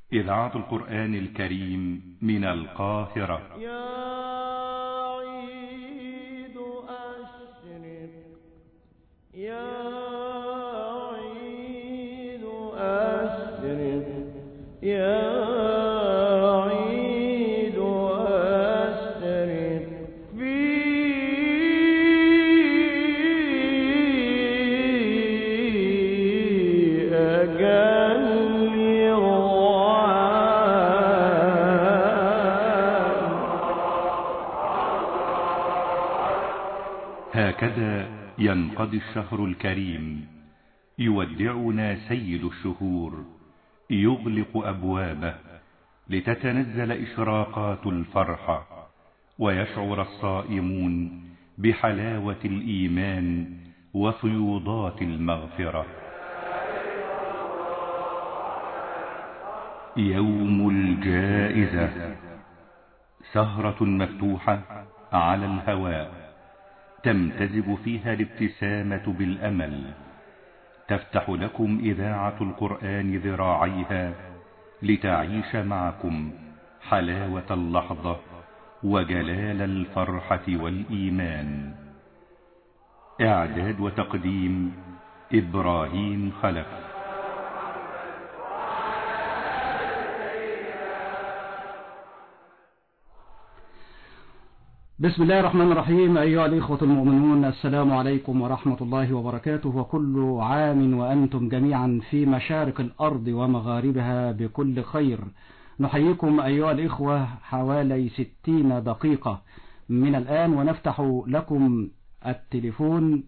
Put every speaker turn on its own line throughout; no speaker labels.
إذاعة القرآن الكريم من القاهرة
يا عيد أشرق يا عيد أشرق يا عيد أشرق في أجل
هكذا ينقضي الشهر الكريم يودعنا سيد الشهور يغلق أبوابه لتتنزل إشراقات الفرحة ويشعر الصائمون بحلاوة الإيمان وفيوضات المغفرة يوم الجائزة سهرة مفتوحة على الهواء تمتزج فيها الابتسامة بالأمل تفتح لكم إذاعة القرآن ذراعيها لتعيش معكم حلاوة اللحظة وجلال الفرحة والإيمان إعداد وتقديم إبراهيم خلف
بسم الله الرحمن الرحيم أيها الإخوة المؤمنون السلام عليكم ورحمة الله وبركاته وكل عام وأنتم جميعا في مشارق الأرض ومغاربها بكل خير نحييكم أيها الإخوة حوالي ستين دقيقة من الآن ونفتح لكم التليفون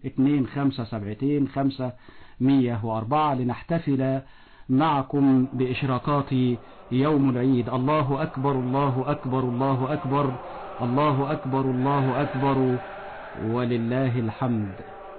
2572 لنحتفل معكم بإشراقات يوم العيد الله أكبر الله أكبر الله أكبر الله أكبر الله أكبر ولله الحمد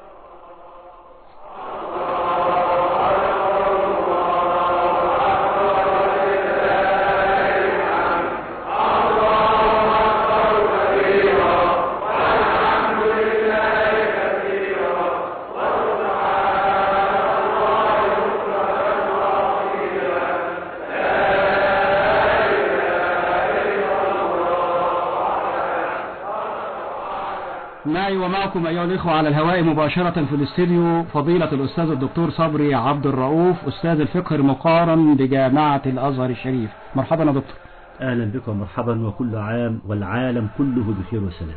معي ومعكم أيها الإخوة على الهواء مباشرة في الاستديو فضيلة الأستاذ الدكتور صبري عبد الرؤوف أستاذ الفقه المقارن بجامعة الأزهر الشريف مرحبا يا دكتور
أهلا بكم ومرحبا وكل عام والعالم كله بخير وسلام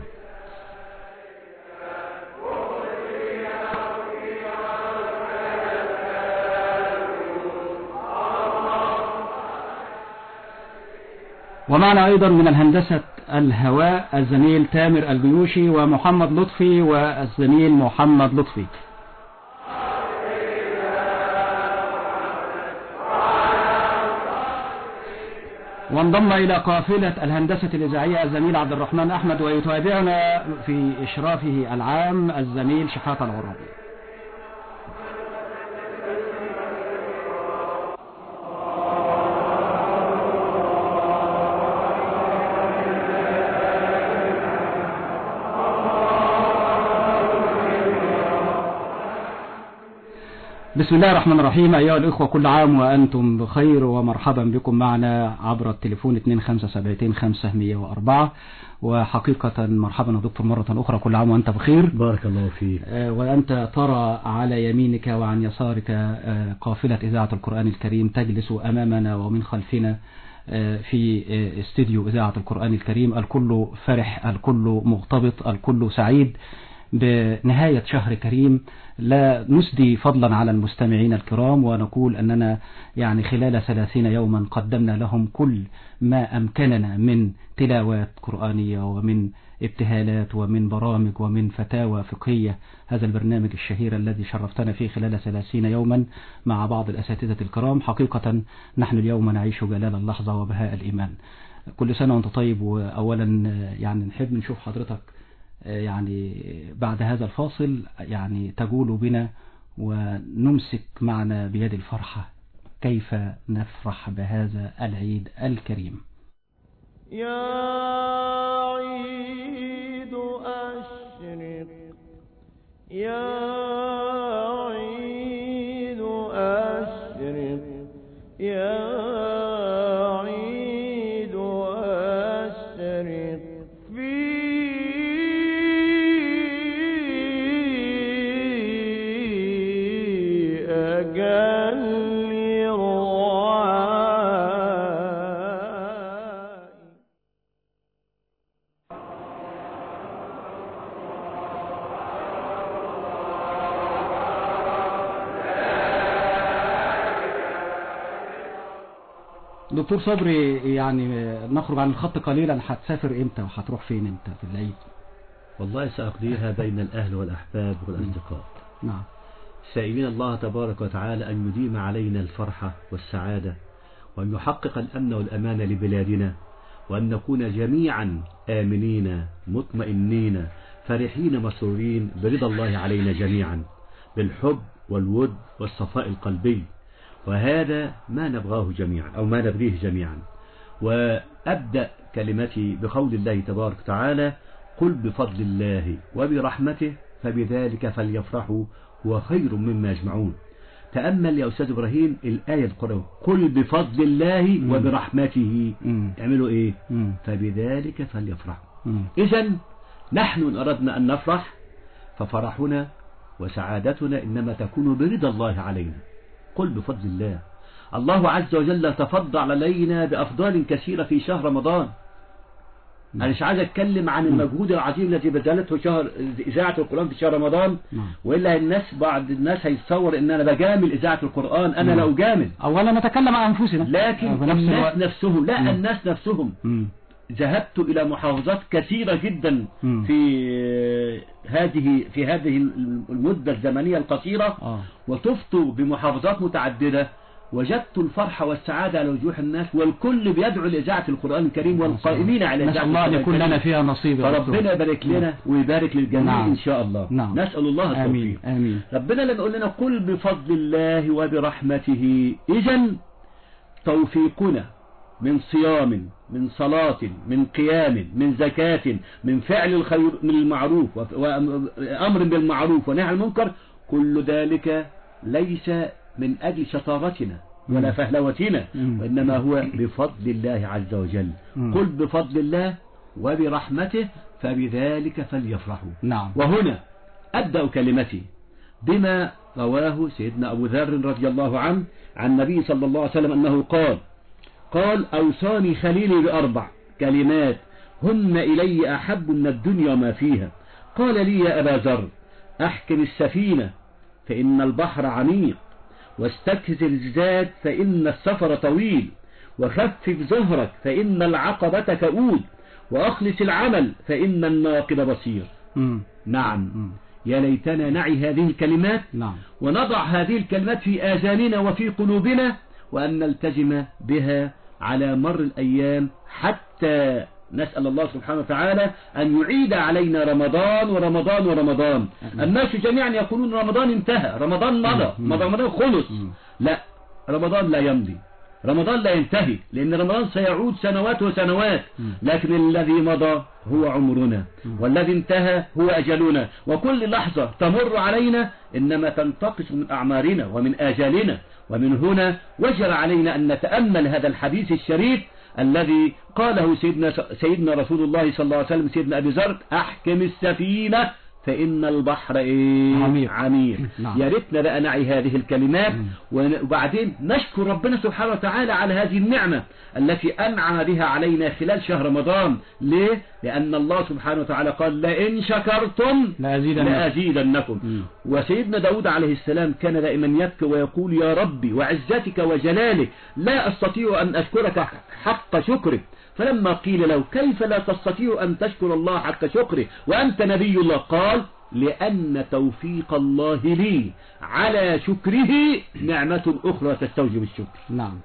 ومعنا أيضا من الهندسة الهواء الزميل تامر الجيوشي ومحمد لطفي والزميل محمد لطفي وانضم إلى قافلة الهندسة الإذاعية الزميل عبد الرحمن أحمد ويتابعنا في إشرافه العام الزميل شحاتة الغرابي بسم الله الرحمن الرحيم أيها الإخوة كل عام وأنتم بخير ومرحبا بكم معنا عبر التليفون 257504 وحقيقة مرحبا يا دكتور مرة أخرى كل عام وأنت بخير
بارك الله فيك
آه، وأنت ترى على يمينك وعن يسارك آه، قافلة إذاعة القرآن الكريم تجلس أمامنا ومن خلفنا آه، في آه، استديو إذاعة القرآن الكريم الكل فرح الكل مغتبط الكل سعيد بنهاية شهر كريم لا نسدي فضلا على المستمعين الكرام ونقول أننا يعني خلال ثلاثين يوما قدمنا لهم كل ما أمكننا من تلاوات قرآنية ومن ابتهالات ومن برامج ومن فتاوى فقهية هذا البرنامج الشهير الذي شرفتنا فيه خلال ثلاثين يوما مع بعض الأساتذة الكرام حقيقة نحن اليوم نعيش جلال اللحظة وبهاء الإيمان كل سنة وانت طيب وأولا يعني نحب نشوف حضرتك يعني بعد هذا الفاصل يعني تجول بنا ونمسك معنا بيد الفرحة كيف نفرح بهذا العيد الكريم
يا عيد أشرق يا عيد أشرق يا
دكتور صبري يعني نخرج عن الخط قليلا هتسافر امتى وهتروح فين انت في العيد
والله سأقضيها بين الأهل والأحباب والأصدقاء
نعم
سائلين الله تبارك وتعالى أن يديم علينا الفرحة والسعادة وأن يحقق الأمن والأمان لبلادنا وأن نكون جميعا آمنين مطمئنين فرحين مسرورين برضا الله علينا جميعا بالحب والود والصفاء القلبي وهذا ما نبغاه جميعا أو ما نبغيه جميعا وأبدأ كلمتي بقول الله تبارك وتعالى قل بفضل الله وبرحمته فبذلك فليفرحوا هو خير مما يجمعون تأمل يا أستاذ إبراهيم الآية القرآن قل بفضل الله وبرحمته
مم.
يعملوا إيه
مم.
فبذلك فليفرحوا
مم.
إذا نحن إن أردنا أن نفرح ففرحنا وسعادتنا إنما تكون برضا الله علينا قل بفضل الله الله عز وجل تفضل علينا بأفضال كثيرة في شهر رمضان أنا مش عايز أتكلم عن المجهود العظيم الذي بذلته شهر إذاعة القرآن في شهر رمضان
نعم.
وإلا الناس بعض الناس هيتصور إن أنا بجامل إذاعة القرآن أنا
نعم.
لا أجامل
اولا نتكلم عن انفسنا
لكن
بنفس
الناس
الوقت
نفسهم لا
مم.
الناس نفسهم
مم.
ذهبت إلى محافظات كثيرة جدا
مم.
في هذه في هذه المدة الزمنية القصيرة
اه
وطفت بمحافظات متعددة وجدت الفرحة والسعادة على وجوه الناس والكل بيدعو لإذاعة القرآن الكريم والقائمين على
نسأل
إذاعة
الله أن
القرآن
يكون لنا
الكريم.
فيها نصيب يا دكتور.
فربنا يبارك لنا ويبارك للجميع
نعم.
إن شاء الله
نعم.
نسأل الله التوفيق
آمين آمين
ربنا لما يقول لنا قل بفضل الله وبرحمته إذا توفيقنا من صيام من صلاة من قيام من زكاة من فعل الخير من المعروف وف- وأمر بالمعروف ونهي عن المنكر كل ذلك ليس من أجل شطارتنا ولا
مم.
فهلوتنا
مم.
وإنما هو بفضل الله عز وجل
مم.
قل بفضل الله وبرحمته فبذلك فليفرحوا
نعم
وهنا أبدأ كلمتي بما رواه سيدنا أبو ذر رضي الله عنه عن النبي صلى الله عليه وسلم أنه قال قال أوصاني خليلي بأربع كلمات هن إلي أحب من الدنيا وما فيها قال لي يا أبا ذر أحكم السفينة فإن البحر عميق واستكهز الزاد فإن السفر طويل وخفف ظهرك فإن العقبة كؤود وأخلص العمل فإن الناقد بصير
مم.
نعم
مم.
يا ليتنا نعي هذه الكلمات
نعم
ونضع هذه الكلمات في آذاننا وفي قلوبنا وأن نلتزم بها على مر الأيام حتى نسأل الله سبحانه وتعالى أن يعيد علينا رمضان ورمضان ورمضان الناس جميعا يقولون رمضان انتهى رمضان مضى
مم.
رمضان خلص
مم.
لا رمضان لا يمضي رمضان لا ينتهي لأن رمضان سيعود سنوات وسنوات
مم.
لكن الذي مضى هو عمرنا
مم.
والذي انتهى هو أجلنا وكل لحظة تمر علينا إنما تنتقص من أعمارنا ومن آجالنا ومن هنا وجر علينا أن نتأمل هذا الحديث الشريف الذي قاله سيدنا, سيدنا رسول الله صلى الله عليه وسلم سيدنا أبي ذر أحكم السفينة فإن البحر إيه؟
عميق.
عميق
نعم.
يا ريتنا بقى نعي هذه الكلمات
مم.
وبعدين نشكر ربنا سبحانه وتعالى على هذه النعمة التي أنعم بها علينا خلال شهر رمضان ليه؟ لأن الله سبحانه وتعالى قال لئن شكرتم
لأزيدنكم.
لأزيدنكم
مم.
وسيدنا داود عليه السلام كان دائما يبكي ويقول يا ربي وعزتك وجلالك لا أستطيع أن أشكرك حق شكرك فلما قيل له كيف لا تستطيع أن تشكر الله حق شكره وأنت نبي الله قال لأن توفيق الله لي على شكره نعمة أخرى تستوجب الشكر
نعم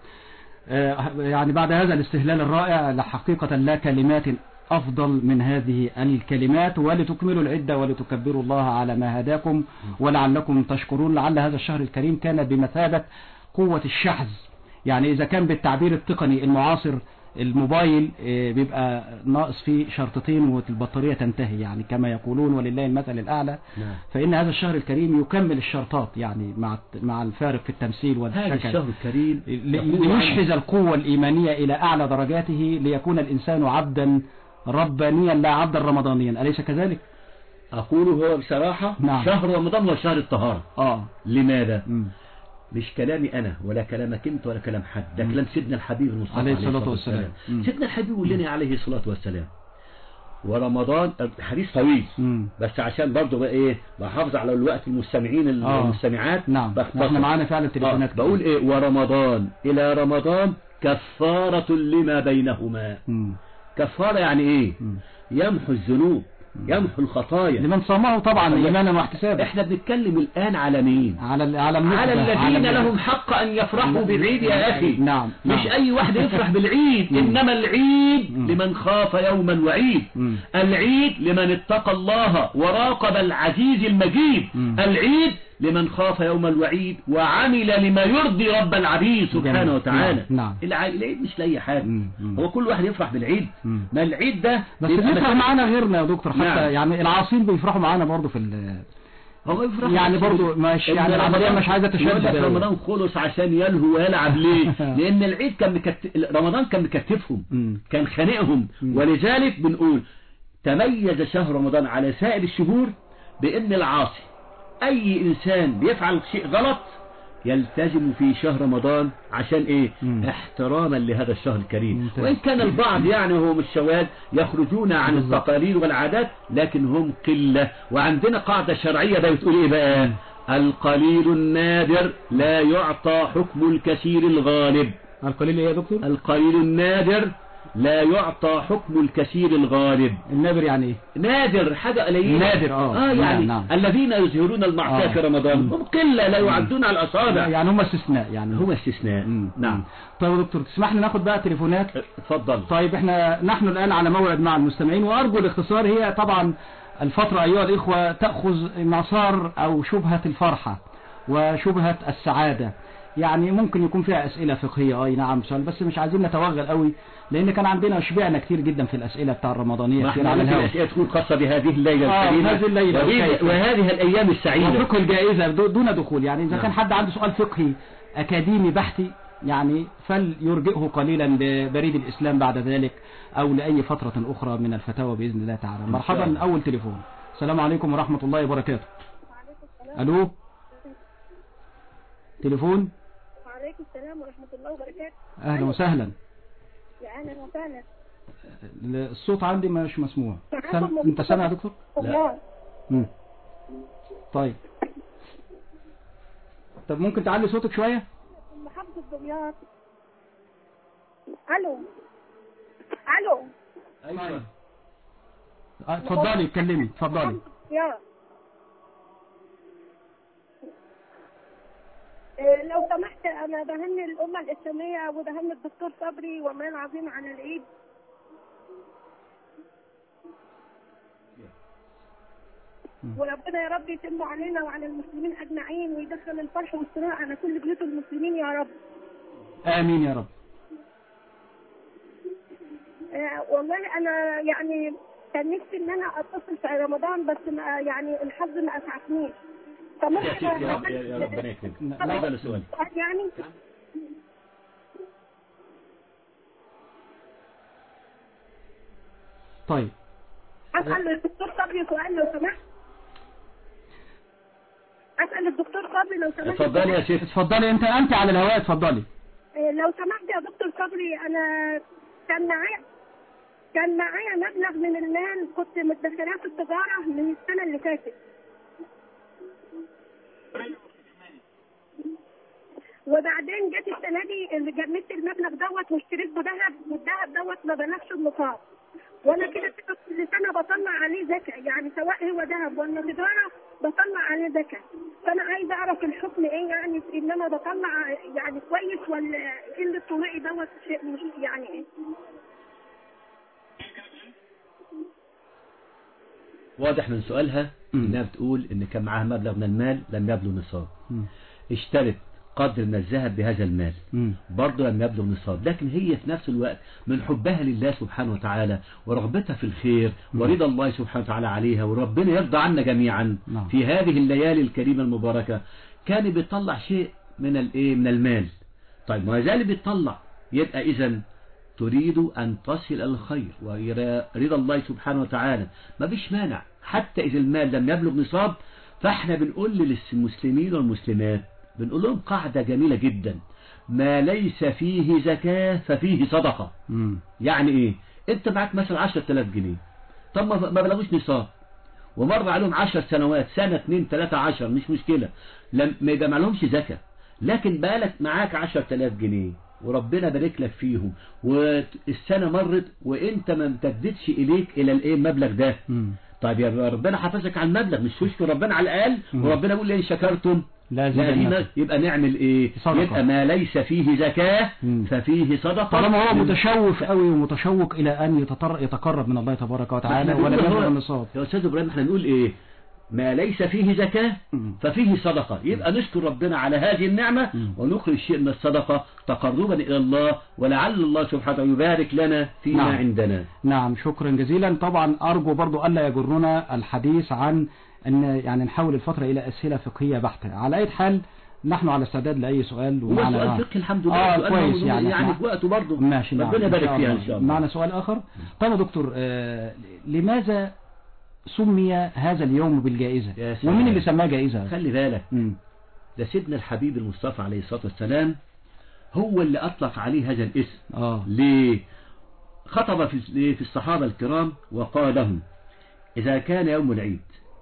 آه، يعني بعد هذا الاستهلال الرائع لحقيقة لا كلمات أفضل من هذه الكلمات ولتكملوا العدة ولتكبروا الله على ما هداكم ولعلكم تشكرون لعل هذا الشهر الكريم كان بمثابة قوة الشحذ يعني إذا كان بالتعبير التقني المعاصر الموبايل آه، بيبقى ناقص فيه شرطتين والبطارية تنتهي يعني كما يقولون ولله المثل الأعلى
نعم.
فإن هذا الشهر الكريم يكمل الشرطات يعني مع مع الفارق في التمثيل
هذا
والشكل
الشهر الكريم
ل-
يقول عنه-
ليشحذ القوة الإيمانية إلى أعلى درجاته ليكون الإنسان عبدا ربانيا لا عبدا رمضانيا أليس كذلك؟
أقول هو بصراحة
نعم.
شهر رمضان هو شهر الطهارة
آه
لماذا؟
مم.
مش كلامي أنا ولا كلامك أنت ولا كلام حد ده كلام سيدنا الحبيب المصطفى
عليه الصلاة والسلام. مم.
سيدنا الحبيب يقول لنا عليه الصلاة والسلام ورمضان حديث طويل
مم.
بس عشان برضه بقى ايه بحافظ على الوقت المستمعين
آه.
المستمعات
نعم
بختصر.
احنا معانا فعلا
آه.
تليفونات
بقول ايه ورمضان الى رمضان كفارة لما بينهما
مم.
كفارة يعني ايه
مم.
يمحو الذنوب يمحو الخطايا
لمن صامه طبعا ايمانا واحتسابا
احنا بنتكلم الآن على مين
على ال- على النسبة،
على الذين
ال-
لهم حق أن يفرحوا بالعيد يا أخي
نعم
مش
نعم.
أي واحد يفرح بالعيد
مم.
إنما العيد
مم.
لمن خاف يوما وعيد
مم.
العيد لمن اتقى الله وراقب العزيز المجيد
مم.
العيد لمن خاف يوم الوعيد وعمل لما يرضي رب العبيد سبحانه
جميل.
وتعالى
نعم، نعم.
الع- العيد مش لأي حاجة
مم. مم.
هو كل واحد يفرح بالعيد
مم.
ما العيد ده
بس
بيبقى
بيفرح
مكان-
معانا غيرنا يا دكتور حتى
نعم.
يعني العاصين بيفرحوا معانا برضه في ال-
هو يفرح
يعني
بس
برضو مش- يعني
إن
العملية
رمضان-
مش عايزة تشدد
يقول لك
أوي.
رمضان خلص عشان يلهو ويلعب ليه لان العيد كان مكت... رمضان كان مكتفهم
مم.
كان خانقهم
مم.
ولذلك بنقول تميز شهر رمضان على سائر الشهور بان العاصي اي انسان بيفعل شيء غلط يلتزم في شهر رمضان عشان ايه
مم.
احتراما لهذا الشهر الكريم
ممتاز.
وان كان البعض يعني هم الشواذ يخرجون عن
بالظبط.
التقاليد والعادات لكن هم قلة وعندنا قاعدة شرعية ده بتقول ايه بقى القليل النادر لا يعطى حكم الكثير الغالب
القليل ايه يا دكتور
القليل النادر لا يعطى حكم الكثير الغالب
النابر يعني ايه
نادر حاجة قليلة
نادر، آه.
آه يعني
نعم، نعم.
الذين يظهرون المعصية
آه.
في رمضان
مم.
هم قلة لا يعدون على الأصابع
يعني هم استثناء يعني
هم استثناء
مم.
نعم
طيب يا دكتور تسمح لي ناخد بقى تليفونات
اتفضل
طيب احنا نحن الآن على موعد مع المستمعين وأرجو الاختصار هي طبعا الفترة أيها الإخوة تأخذ مسار أو شبهة الفرحة وشبهة السعادة يعني ممكن يكون فيها أسئلة فقهية أي نعم سؤال بس مش عايزين نتوغل قوي لأن كان عندنا شبعنا كتير جدا في الأسئلة بتاع الرمضانية
ما
كتير
احنا
على
ممكن
الهواء
الأشياء تكون خاصة بهذه الليلة
آه،
الكريمة
هذه الليلة
وهذه,
الكريمة.
وهذه الأيام السعيدة
وفقه الجائزة دو- دون دخول يعني إذا
نعم.
كان حد عنده سؤال فقهي أكاديمي بحثي يعني فليرجئه قليلا لبريد الإسلام بعد ذلك أو لأي فترة أخرى من الفتاوى بإذن الله تعالى
شاء
مرحبا
الله.
أول تليفون السلام عليكم ورحمة الله وبركاته ألو تليفون
وعليكم السلام ورحمة الله وبركاته
أهلا وسهلا
يا أهلا وسهلا
الصوت عندي مش مسموع
معاكم
سم...
مبروك.
أنت سامع يا دكتور
الله
مم. طيب طب ممكن تعلي صوتك شوية
محافظة دمياط ألو ألو
أيوة.
آه، اتفضلي اتكلمي اتفضلي
يا إيه، لو سمحت أنا بهني الأمة الإسلامية وبهني الدكتور صبري ومان عظيم على العيد وربنا يا رب يتم علينا وعلى المسلمين أجمعين ويدخل الفرح والسرور على كل بيوت المسلمين يا رب
آمين يا رب
آه، والله انا يعني كان نفسي ان انا اتصل في رمضان بس ما يعني الحظ ما اسعفنيش
يا
فممكن
شيخ يا رب- يا- يا ربنا يكرمك تفضل السؤال
يعني
طيب
اسال الدكتور صبري سؤال لو سمحت اسال الدكتور صبري لو سمحت
اتفضلي يا شيخ
اتفضلي انت انت على الهواء اتفضلي
آه، لو سمحت يا دكتور صبري انا كان معايا كان معايا مبلغ من المال كنت مدخراه في التجاره من السنه اللي فاتت وبعدين جت السنه دي اللي جمدت المبلغ دوت واشتريت بذهب والذهب دوت ما بلغش النصاب وانا كده كده كل سنه بطلع عليه زكاه يعني سواء هو ذهب ولا تجاره بطلع عليه زكاه فانا عايزه اعرف الحكم ايه يعني في ان انا بطلع يعني كويس ولا قله طلوعي دوت شيء مش يعني ايه
واضح من سؤالها
مم.
انها بتقول ان كان معاها مبلغ من المال لم يبلغ نصاب
مم.
اشترت قدر من الذهب بهذا المال
مم.
برضه لم يبلغ نصاب لكن هي في نفس الوقت من حبها لله سبحانه وتعالى ورغبتها في الخير ورضا الله سبحانه وتعالى عليها وربنا يرضى عنا جميعا
نعم.
في هذه الليالي الكريمة المباركة كان بيطلع شيء من الايه من المال طيب ما زال بيطلع يبقى اذا تريد أن تصل إلى الخير وإلى رضا الله سبحانه وتعالى ما فيش مانع حتى إذا المال لم يبلغ نصاب فاحنا بنقول للمسلمين والمسلمات بنقول لهم قاعدة جميلة جدا ما ليس فيه زكاة ففيه صدقة
مم.
يعني ايه انت معاك مثلا 10000 جنيه طب ما ما بلغوش نصاب ومر عليهم 10 سنوات سنة 2 3 10 مش مشكلة لم ما يبقى معلهمش زكاة لكن بالك معاك 10000 جنيه وربنا بارك لك فيهم والسنة مرت وانت ما امتدتش اليك الى الايه المبلغ ده
مم.
طيب يا ربنا حافظك على المبلغ مش تشكر ربنا على الاقل
مم.
وربنا يقول لي ان شكرتم
لا زيادة
لازم يبقى نعمل ايه
صدقة.
يبقى ما ليس فيه زكاة
مم.
ففيه صدقة
طالما هو
من-
متشوف قوي ومتشوق الى ان يتطر... يتقرب من الله تبارك وتعالى
احنا
ولا
بنقول
يبلغ
هو-
النصاب
يا استاذ ابراهيم احنا نقول ايه ما ليس فيه زكاة
مم.
ففيه صدقة يبقى نشكر ربنا على هذه النعمة
مم.
ونخرج شيء من الصدقة تقربا إلى الله ولعل الله سبحانه يبارك لنا فيما
نعم.
عندنا
نعم شكرا جزيلا طبعا أرجو برضو ألا يجرنا الحديث عن أن يعني نحول الفترة إلى أسئلة فقهية بحتة على أي حال نحن على استعداد لأي سؤال
هو
ومعنا-
سؤال
آه.
فقهي الحمد لله
آه
سؤال
كويس
موضوع
يعني
يعني
إحنا-
في وقته برضه
ماشي نعم
ربنا
إن
يبارك
شاء
فيها
الله.
ان شاء الله
معنا سؤال آخر طيب يا دكتور آه لماذا سمي هذا اليوم بالجائزة
يا سلام.
ومين اللي سماه جائزة
خلي بالك
مم.
ده سيدنا الحبيب المصطفى عليه الصلاة والسلام هو اللي أطلق عليه هذا الاسم
آه
ليه خطب في في الصحابة الكرام وقال لهم إذا كان يوم العيد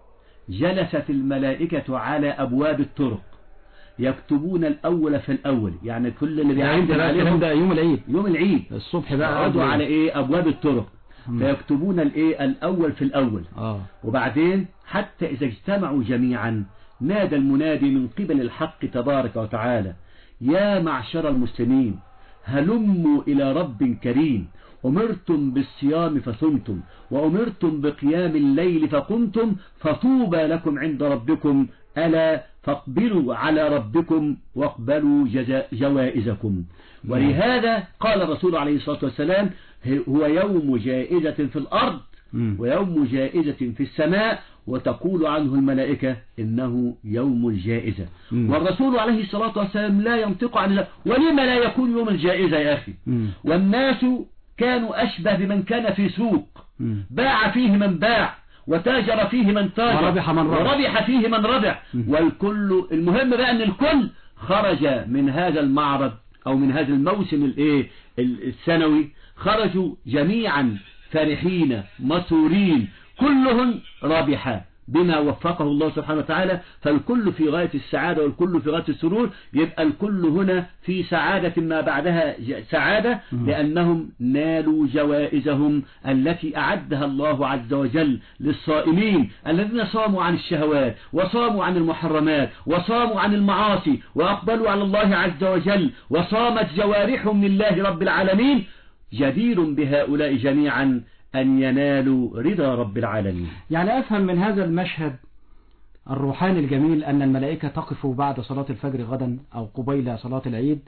جلست الملائكة على أبواب الطرق يكتبون الأول في الأول يعني كل اللي
ده امتى
بيعدل
بقى الكلام
عليهم
ده يوم العيد
يوم العيد
الصبح بقى
يقعدوا
قبل-
على إيه أبواب الطرق
مم.
فيكتبون الإيه الأول في الأول
آه
وبعدين حتى إذا اجتمعوا جميعا نادى المنادي من قبل الحق تبارك وتعالى يا معشر المسلمين هلموا إلى رب كريم أمرتم بالصيام فصمتم وأمرتم بقيام الليل فقمتم فطوبى لكم عند ربكم ألا فاقبلوا على ربكم واقبلوا جزا- جوائزكم ولهذا قال الرسول عليه الصلاة والسلام هو يوم جائزة في الأرض
مم.
ويوم جائزة في السماء وتقول عنه الملائكة إنه يوم الجائزة
مم.
والرسول عليه الصلاة والسلام لا ينطق عن الله ولما لا يكون يوم الجائزة يا أخي
مم.
والناس كانوا أشبه بمن كان في سوق
مم.
باع فيه من باع وتاجر فيه من تاجر
وربح من ربح.
وربح فيه من ربح
مم.
والكل المهم بقى أن الكل خرج من هذا المعرض أو من هذا الموسم الايه ال- السنوي خرجوا جميعا فرحين مسرورين كلهم رابحا بما وفقه الله سبحانه وتعالى فالكل في غاية السعادة والكل في غاية السرور يبقى الكل هنا في سعادة ما بعدها ج- سعادة لأنهم نالوا جوائزهم التي أعدها الله عز وجل للصائمين الذين صاموا عن الشهوات وصاموا عن المحرمات وصاموا عن المعاصي وأقبلوا على الله عز وجل وصامت جوارحهم لله رب العالمين جدير بهؤلاء جميعا أن ينالوا رضا رب العالمين
يعني أفهم من هذا المشهد الروحاني الجميل أن الملائكة تقف بعد صلاة الفجر غدا أو قبيل صلاة العيد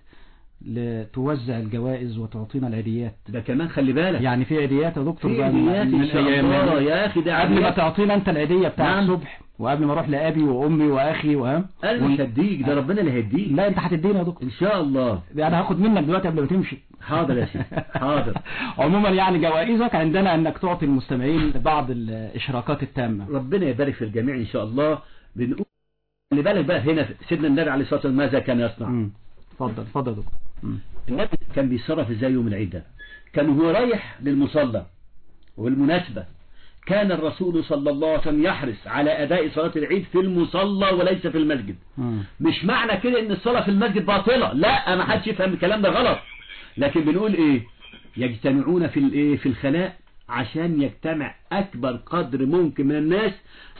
لتوزع الجوائز وتعطينا العيديات
ده كمان خلي بالك
يعني في عيديات يا دكتور
في
بقى من-
عيديات
من
إن شاء
أيام
الله
يعني
يا أخي ده
قبل ما
عيديات.
تعطينا أنت العيدية بتاع
نعم.
الصبح وقبل ما أروح لأبي وأمي وأخي وهم
أنا مش هديك ده ربنا اللي هيديك
لا أنت هتدينا يا دكتور
إن شاء الله
يعني هاخد منك دلوقتي قبل ما تمشي
حاضر يا سيدي حاضر
عموما يعني جوائزك عندنا أنك تعطي المستمعين بعض الإشراكات التامة
ربنا يبارك في الجميع إن شاء الله بنقول خلي بالك بقى هنا سيدنا النبي عليه الصلاة والسلام ماذا كان يصنع
مم. اتفضل اتفضل يا دكتور مم.
النبي كان بيتصرف ازاي يوم العيد ده كان هو رايح للمصلى وبالمناسبة كان الرسول صلى الله عليه وسلم يحرص على أداء صلاة العيد في المصلى وليس في المسجد
مم.
مش معنى كده ان الصلاة في المسجد باطلة لا ما حدش يفهم الكلام ده غلط لكن بنقول ايه يجتمعون في الايه في الخلاء عشان يجتمع اكبر قدر ممكن من الناس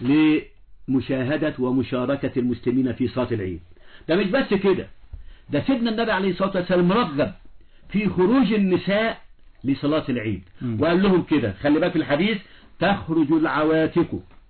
لمشاهدة ومشاركة المسلمين في صلاة العيد ده مش بس كده ده سيدنا النبي عليه الصلاة والسلام مرغب في خروج النساء لصلاة العيد
مم.
وقال لهم كده خلي بالك في الحديث تخرج العواتق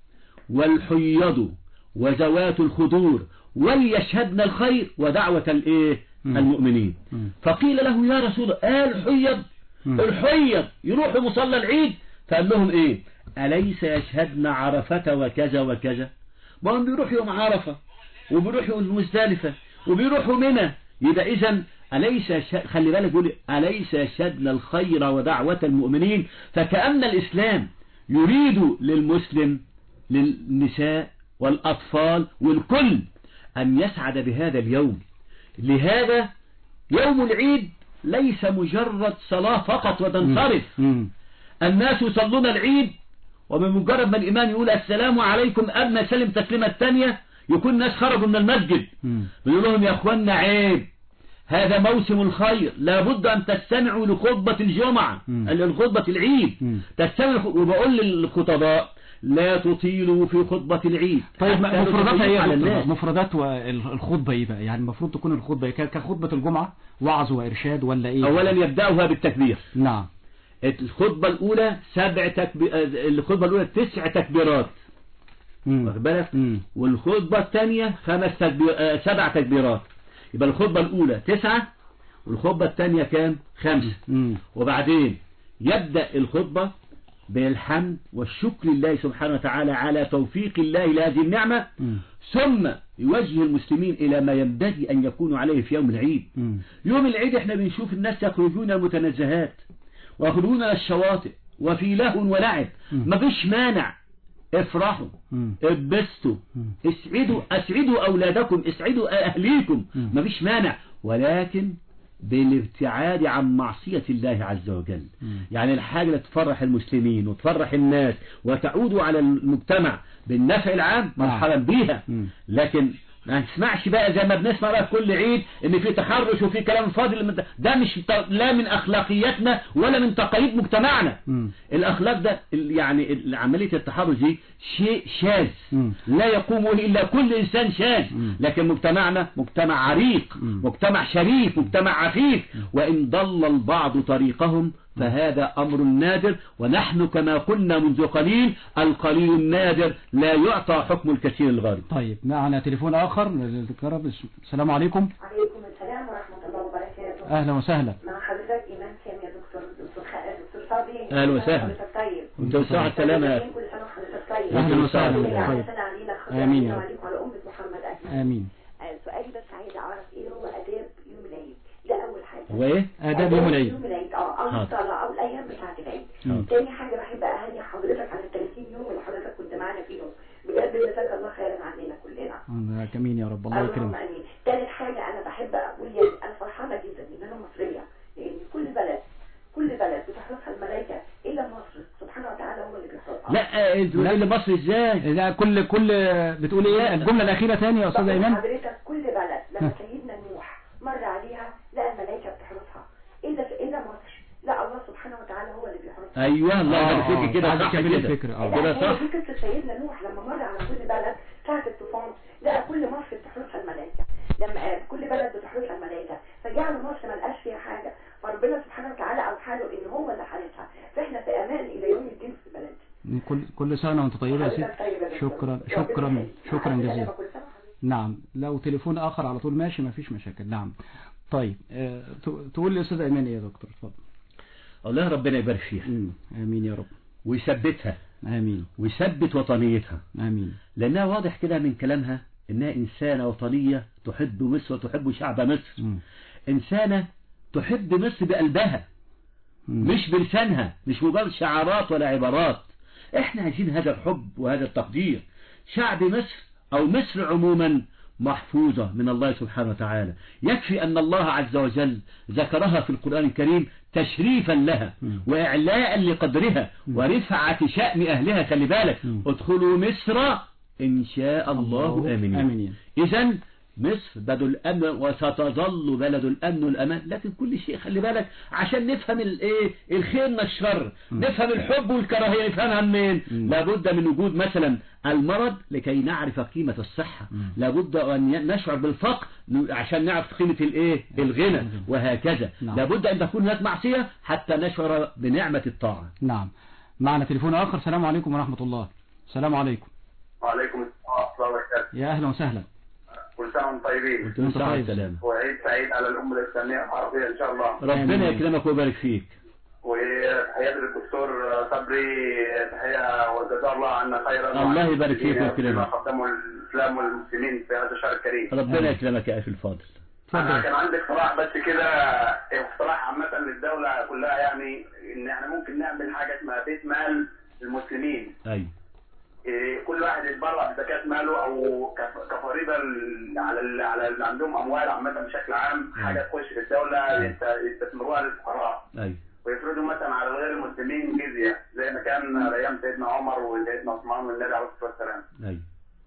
والحيض وذوات الخدور وليشهدن الخير ودعوة الايه
مم.
المؤمنين
مم.
فقيل له يا رسول الله آه الحيض
مم.
الحيض يروحوا مصلى العيد فقال لهم ايه أليس يشهدن عرفة وكذا وكذا ما هم بيروحوا يوم عرفة وبيروحوا المزدلفة وبيروحوا منى يبقى إذا أليس يشهد خلي بالك يقول أليس يشهدن الخير ودعوة المؤمنين فكأن الإسلام يريد للمسلم للنساء والأطفال والكل أن يسعد بهذا اليوم لهذا يوم العيد ليس مجرد صلاة فقط وتنصرف
مم.
الناس يصلون العيد ومن مجرد ما الإمام يقول السلام عليكم قبل ما يسلم التسليمة الثانية يكون الناس خرجوا من المسجد
مم.
بيقول لهم يا اخوانا عيب هذا موسم الخير لابد أن تستمعوا لخطبة الجمعة
مم.
لخطبة العيد
مم.
تستمعوا وبقول للخطباء لا تطيلوا في خطبة العيد
طيب
حتى
مفرداتها ايه
تضيق على
يا دكتور
الناس
مفردات الخطبة ايه بقى يعني المفروض تكون الخطبة إيه؟ ك- كخطبة الجمعة وعظ وإرشاد ولا ايه
أولا يبدأها بالتكبير
نعم
الخطبة الأولى سبع تكبي... الخطبة الأولى تسع تكبيرات
مم.
واخد بالك
مم.
والخطبة الثانية خمس تكبير... آه، سبع تكبيرات يبقى الخطبة الأولى تسعة والخطبة الثانية كام خمسة
مم.
وبعدين يبدأ الخطبة بالحمد والشكر لله سبحانه وتعالى على توفيق الله لهذه النعمة
مم.
ثم يوجه المسلمين إلى ما ينبغي أن يكونوا عليه في يوم العيد
مم.
يوم العيد احنا بنشوف الناس يخرجون المتنزهات ويخرجون إلى الشواطئ وفي لهو ولعب
مم.
مفيش مانع افرحوا
مم.
اتبسطوا
مم.
اسعدوا اسعدوا اولادكم اسعدوا اهليكم
مم.
مفيش مانع ولكن بالابتعاد عن معصية الله عز وجل
مم.
يعني الحاجة اللي تفرح المسلمين وتفرح الناس وتعود على المجتمع بالنفع العام
نعم.
مرحبا بيها
مم.
لكن ما نسمعش بقى زي ما بنسمع بقى في كل عيد ان في تحرش وفي كلام فاضل من ده- ده مش ط- لا من اخلاقياتنا ولا من تقاليد مجتمعنا
مم.
الاخلاق ده ال- يعني ال- عمليه التحرش دي شيء شاذ
مم.
لا يقوم به الا كل انسان شاذ
مم.
لكن مجتمعنا مجتمع عريق
مم.
مجتمع شريف مجتمع عفيف وان ضل البعض طريقهم فهذا امر نادر ونحن كما قلنا منذ قليل القليل النادر لا يعطى حكم الكثير الغالب
طيب معنا تليفون آخر نتكرر. السلام عليكم
عليكم السلام ورحمة الله وبركاته
أهلا وسهلا
مع حضرتك إيمان سامي يا دكتور دكتور خ- دكتور صبري
أهلا وسهلا.
حضرتك طيب
وانت بالصحة والسلامة
كل سنة وحضرتك طيب
أهلا وسهلا.
كل
طيب.
عام سنة علينا خير
آمين يا رب.
وعليكم وعلى أمة محمد أجمعين
آمين
آه، سؤالي بس عايزة أعرف إيه هو آداب يوم العيد ده أول حاجة
هو ايه
آداب يوم العيد
يوم العيد اه أو
حاضر.
الصلاة أو الأيام بتاعة العيد
مم.
تاني حاجة بحب أهني حضرتك على ال 30 يوم اللي حضرتك كنت معانا فيهم بجد جزاك الله خيرا عننا كلنا
آه، كمين يا رب الله
اللهم
يكرمك
امين تالت حاجه انا بحب اقول يعني انا فرحانه جدا ان انا مصريه لان كل بلد كل بلد بتحرسها الملائكه الا مصر سبحانه وتعالى هو اللي بيحرسها
لا آه، انتوا
لا.
اللي مصر ازاي
لا كل كل بتقول ايه الجملة الأخيرة تاني يا أستاذ
بقول
أيمن
حضرتك كل بلد لما سيدنا نوح مر عليها لقى الملائكه بتحرسها الا الا مصر لا الله سبحانه وتعالى هو اللي بيحرسها
ايوه الله
آه،
يبارك
آه،
فيك كده
عايز
صح
أكمل
كده
الفكرة، آه.
كده
لا
صح
هي دي قصه سيدنا نوح لما مر على كل بلد ساعه الطوفان لقى كل مصر بتحرسها الملائكه لما آه، كل بلد بتحرسها الملائكه فجعل مصر ما لقاش فيها حاجه فربنا سبحانه وتعالى اوحى له ان هو اللي حارسها فاحنا في امان الى يوم الدين في البلد
كل كل سنة وأنت طيبة يا سيدي
حضرتك طيب يا دكتور.
شكرا
ربنا
شكرا
يخليك.
شكرا
مع
جزيلا
السلامة. كل سنة وحضرتك
نعم لو تليفون آخر على طول ماشي ما فيش مشاكل نعم طيب آه، ت- تقول لي أستاذ أيمن إيه يا دكتور اتفضل
الله ربنا يبارك فيها
مم. آمين يا رب
ويثبتها
آمين
ويثبت وطنيتها
آمين
لأنها واضح كده من كلامها إنها إنسانة وطنية تحب مصر وتحب شعب مصر
مم.
إنسانة تحب مصر بقلبها
مم.
مش بلسانها مش مجرد شعارات ولا عبارات احنا عايزين هذا الحب وهذا التقدير شعب مصر او مصر عموما محفوظة من الله سبحانه وتعالى يكفي أن الله عز وجل ذكرها في القرآن الكريم تشريفا لها
مم.
وإعلاء لقدرها ورفعة شأن أهلها خلي بالك
مم.
ادخلوا مصر إن شاء الله آمنين
آمنين
إذا مصر بلد الأمن وستظل بلد الأمن والأمان لكن كل شيء خلي بالك عشان نفهم الايه الخير من الشر نفهم الحب والكراهية نفهمها منين
مم.
لابد من وجود مثلا المرض لكي نعرف قيمة الصحة
مم.
لابد أن نشعر بالفقر عشان نعرف قيمة الايه الغنى وهكذا
نعم.
لابد أن تكون هناك معصية حتى نشعر بنعمة الطاعة
نعم معنا تليفون آخر السلام عليكم ورحمة الله السلام عليكم
وعليكم السلام ورحمة الله وبركاته
يا أهلا وسهلا
كل سنة وانتم طيبين
وانت
وانت
طيب.
سلام
وعيد سعيد على الأمة الإسلامية العربية إن شاء الله
ربنا
آمين.
يكرمك ويبارك فيك
وتحياتي للدكتور صبري تحية وجزاه الله عنا خيرا
الله يبارك فيك ويكرمك.
بما قدموا الإسلام والمسلمين في هذا الشهر الكريم
ربنا يكرمك يا أخي الفاضل
أنا
اتفضل
كان عندي اقتراح بس كده اقتراح عامة للدولة كلها يعني إن احنا ممكن نعمل حاجة اسمها بيت مال المسلمين
أيوة
إيه، كل واحد يتبرع بزكاة ماله او كف- كفريضة ال- على ال- على اللي عندهم اموال عامة بشكل عام حاجة تخش في الدولة يست- يستثمروها للفقراء
أيوة
ويفرضوا مثلا على غير المسلمين جزية زي ما كان ايام سيدنا عمر وسيدنا عثمان والنبي عليه الصلاة والسلام
أيوة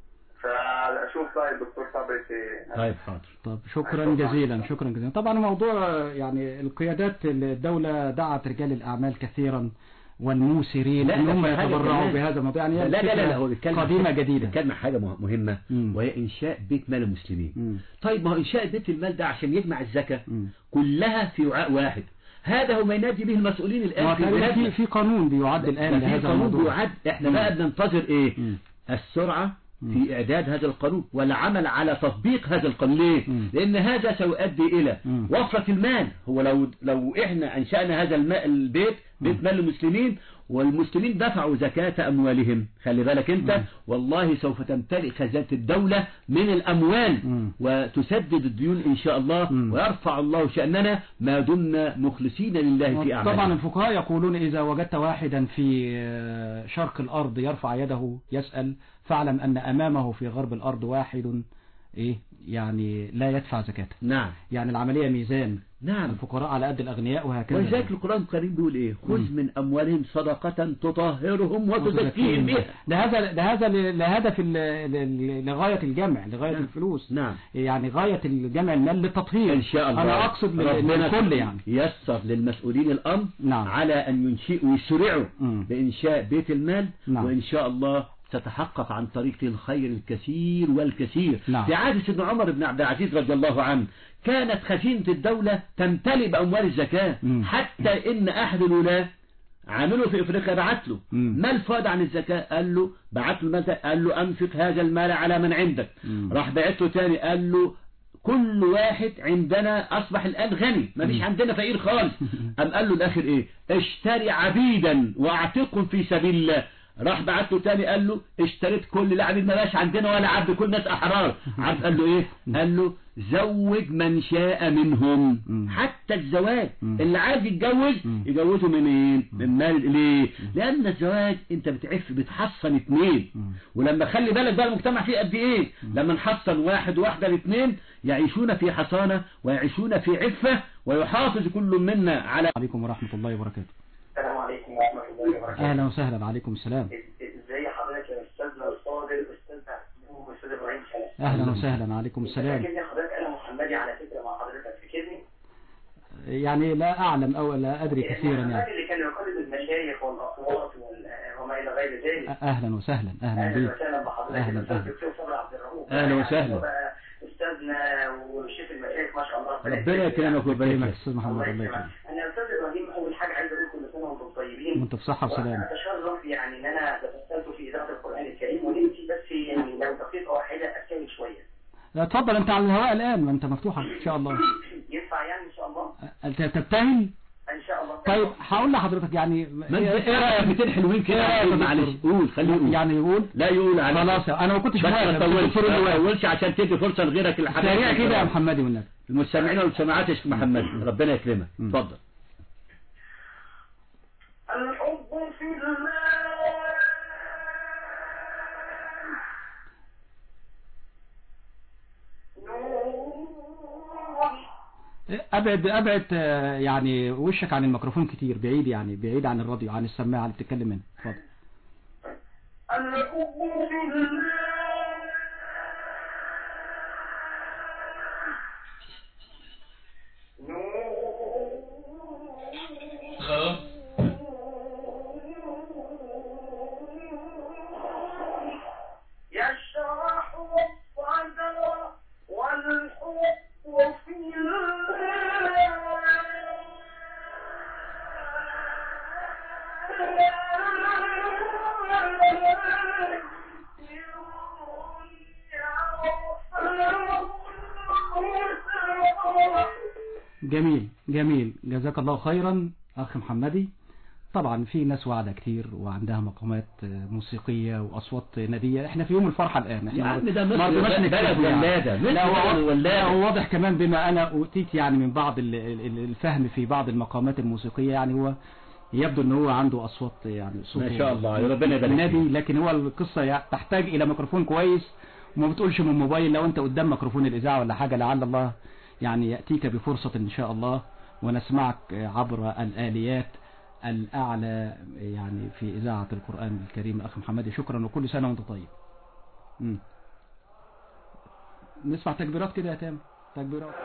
فاشوف راي الدكتور صبري في
طيب حاضر
طب شكرا جزيلا شكرا جزيلا طبعا موضوع يعني القيادات الدولة دعت رجال الأعمال كثيرا والموسرين
لا،
ان
ده
هم
في حاجة
يتبرعوا
كمان.
بهذا الموضوع يعني
لا لا لا, لا هو
فكرة
بيتكلم
قديمة جديدة
بيتكلم عن حاجة مه- مهمة
مم.
وهي إنشاء بيت مال المسلمين
مم.
طيب ما هو إنشاء بيت المال ده عشان يجمع الزكاة
مم.
كلها في وعاء واحد هذا هو ما ينادي به المسؤولين الآن في
وتقريبا في
بلادنا
في قانون بيعد الآن
ده في
لهذا
قانون
الموضوع
بيعد احنا
مم.
بقى بننتظر ايه
مم.
السرعة في إعداد هذا القانون والعمل على تطبيق هذا القانون ليه؟
مم.
لأن هذا سيؤدي إلى
مم.
وفرة المال هو لو لو إحنا أنشأنا هذا الماء البيت بيت مال المسلمين والمسلمين دفعوا زكاة أموالهم خلي بالك أنت
مم.
والله سوف تمتلئ خزانة الدولة من الأموال
مم.
وتسدد الديون إن شاء الله
مم.
ويرفع الله شأننا ما دمنا مخلصين لله في أعمالنا
طبعا الفقهاء يقولون إذا وجدت واحدا في آه، شرق الأرض يرفع يده يسأل فاعلم أن أمامه في غرب الأرض واحد إيه يعني لا يدفع زكاة
نعم
يعني العملية ميزان
نعم
الفقراء على قد الأغنياء وهكذا
ولذلك القرآن الكريم بيقول ايه خذ من اموالهم صدقة تطهرهم وتزكيهم بها
ده هذا ده هذا ل- لهدف ال- ل- لغاية الجمع لغاية
نعم.
الفلوس
نعم
يعني غاية الجمع المال للتطهير
ان شاء الله
أنا أقصد لل-
ربنا
للكل يعني
يسر للمسؤولين الامر
نعم.
على ان ينشئوا يسرعوا
مم.
بانشاء بيت المال
نعم.
وان شاء الله تتحقق عن طريق الخير الكثير والكثير
نعم.
في عهد سيدنا عمر بن عبد العزيز رضي الله عنه كانت خزينة الدولة تمتلئ بأموال الزكاة
مم.
حتى إن أحد الولاة عامله في افريقيا بعت له
مم.
ما الفائض عن الزكاة قال له بعت له المال ده قال له انفق هذا المال على من عندك
مم.
راح بعت له تاني قال له كل واحد عندنا اصبح الان غني ما فيش عندنا فقير خالص قام قال له الاخر ايه اشتري عبيدا واعتقهم في سبيل الله راح بعت له تاني قال له اشتريت كل العبيد ما بقاش عندنا ولا عبد كل الناس احرار عارف قال له ايه قال له زوج من شاء منهم
مم.
حتى الزواج
مم.
اللي عايز يتجوز
مم.
يجوزه منين من مال ليه لان الزواج انت بتعف بتحصن اتنين
مم.
ولما خلي بالك بقى المجتمع فيه قد ايه لما نحصن واحد واحدة الاثنين يعيشون في حصانة ويعيشون في عفة ويحافظ كل منا على
عليكم ورحمة الله وبركاته
السلام عليكم ورحمه الله وبركاته
أهلا وسهلا عليكم السلام
ازاي حضرتك يا استاذنا الفاضل استاذ محمود واستاذ ابراهيم شرف
أهلا وسهلا عليكم السلام
فاكرني حضرتك انا محمدي على فكره مع حضرتك فاكرني
يعني لا أعلم أو لا أدري كثيرا
محمد
يعني
اللي كان يقلد المشايخ والاصوات وال- وما الى غير ذلك
أهلا وسهلا أهلا
اهلا
بك
وسهلا بحضرتك
أهلا،
الاستاذ
أهلا.
دكتور صبري عبد الرؤوف
أهلا وسهلا.
يعني بقى استاذنا وشيخ المشايخ ما شاء الله
ربنا يكرمك ويبارك
يكرمك
لك
أستاذ محمد
الله
الله
يكرمك
يكرمك
انا يا استاذ ابراهيم اول حاجه عايز اقول كل سنه وانتم طيبين
وأنت بصحة وسلامة
اتشرف يعني ان انا تفصلت في اذاعه القران الكريم ونمشي بس يعني لو دقيقه واحده استهل شويه
لا، اتفضل أنت على الهواء الآن ما أنت مفتوحة إن شاء الله
ينفع يعني ان شاء الله
أنت تبتهل
ان شاء الله
طيب هقول لحضرتك يعني
ما انت ايه رايك 200 حلوين كده
إيه رأيك يا
معلش
دكتور؟
قول خليه يقول
يعني يقول
لا يقول على
خلاص انا ما كنتش
بس ما
موافق
تطولش
الدكتور اللي
ما
واقف.
تطولش عشان تدي فرصه لغيرك الحبايب
سريع كده يا محمدي والنبي
المستمعين والمستمعات يا شيخ محمد ربنا يكرمك
مم.
اتفضل
الحب في الله نور
ابعد ابعد آه، يعني وشك عن الميكروفون كتير بعيد يعني بعيد عن الراديو عن السماعه اللي بتتكلم منها اتفضل
الحب في الله نور يشرح الصدر والحب في الله
جميل جميل جزاك الله خيرا اخ محمدي طبعا في ناس واعده كتير وعندها مقامات آه، موسيقيه واصوات ناديه احنا في يوم الفرحه الان احنا
يا عم
ما-
ده
ما
مصر
رضيناش
بلد
نكتفي يعني.
ولادة، مصر
لا هو
بلد
واضح-
ولادة.
لا هو واضح كمان بما انا اوتيت يعني من بعض ال- ال- الفهم في بعض المقامات الموسيقيه يعني هو يبدو ان هو عنده اصوات يعني صوته
ما شاء الله، يا ربنا يبارك
نبي
فيك.
لكن هو القصه يع- تحتاج الى ميكروفون كويس وما بتقولش من موبايل لو انت قدام ميكروفون الاذاعه ولا حاجه لعل الله يعني ياتيك بفرصه ان شاء الله ونسمعك عبر الاليات الاعلى يعني في اذاعه القران الكريم اخ محمد شكرا وكل سنه وانت طيب مم. نسمع تكبيرات كده يا تامر تكبيرات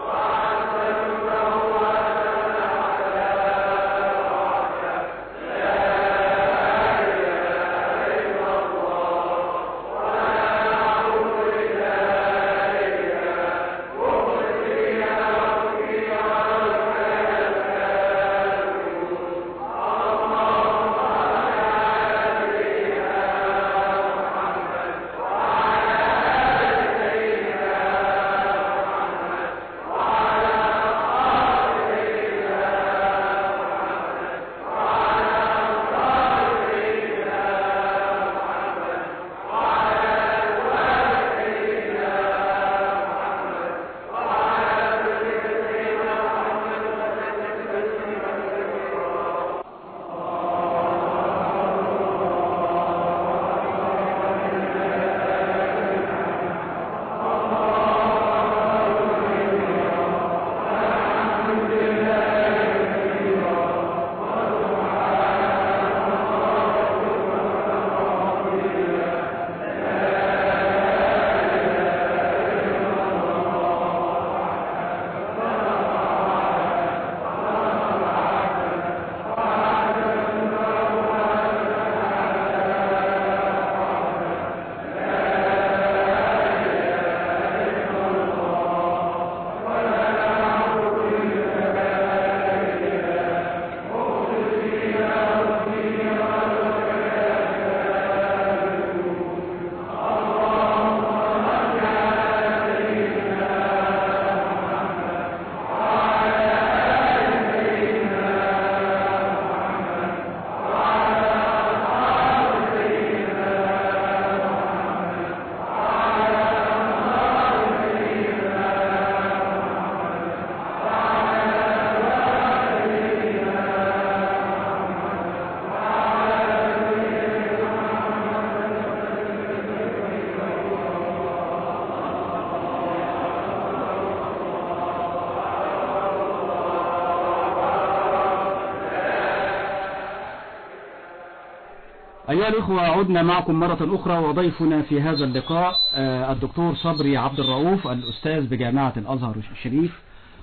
أيها الأخوة عدنا معكم مرة أخرى وضيفنا في هذا اللقاء آه، الدكتور صبري عبد الرؤوف الأستاذ بجامعة الأزهر الشريف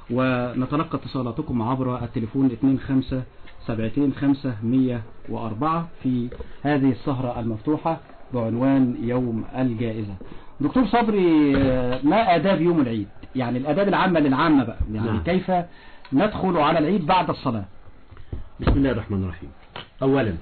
ونتلقى اتصالاتكم عبر التليفون 25 في هذه السهرة المفتوحة بعنوان يوم الجائزة دكتور صبري آه، ما آداب يوم العيد يعني الآداب العامة للعامة بقى يعني
نعم.
كيف ندخل على العيد بعد الصلاة
بسم الله الرحمن الرحيم أولا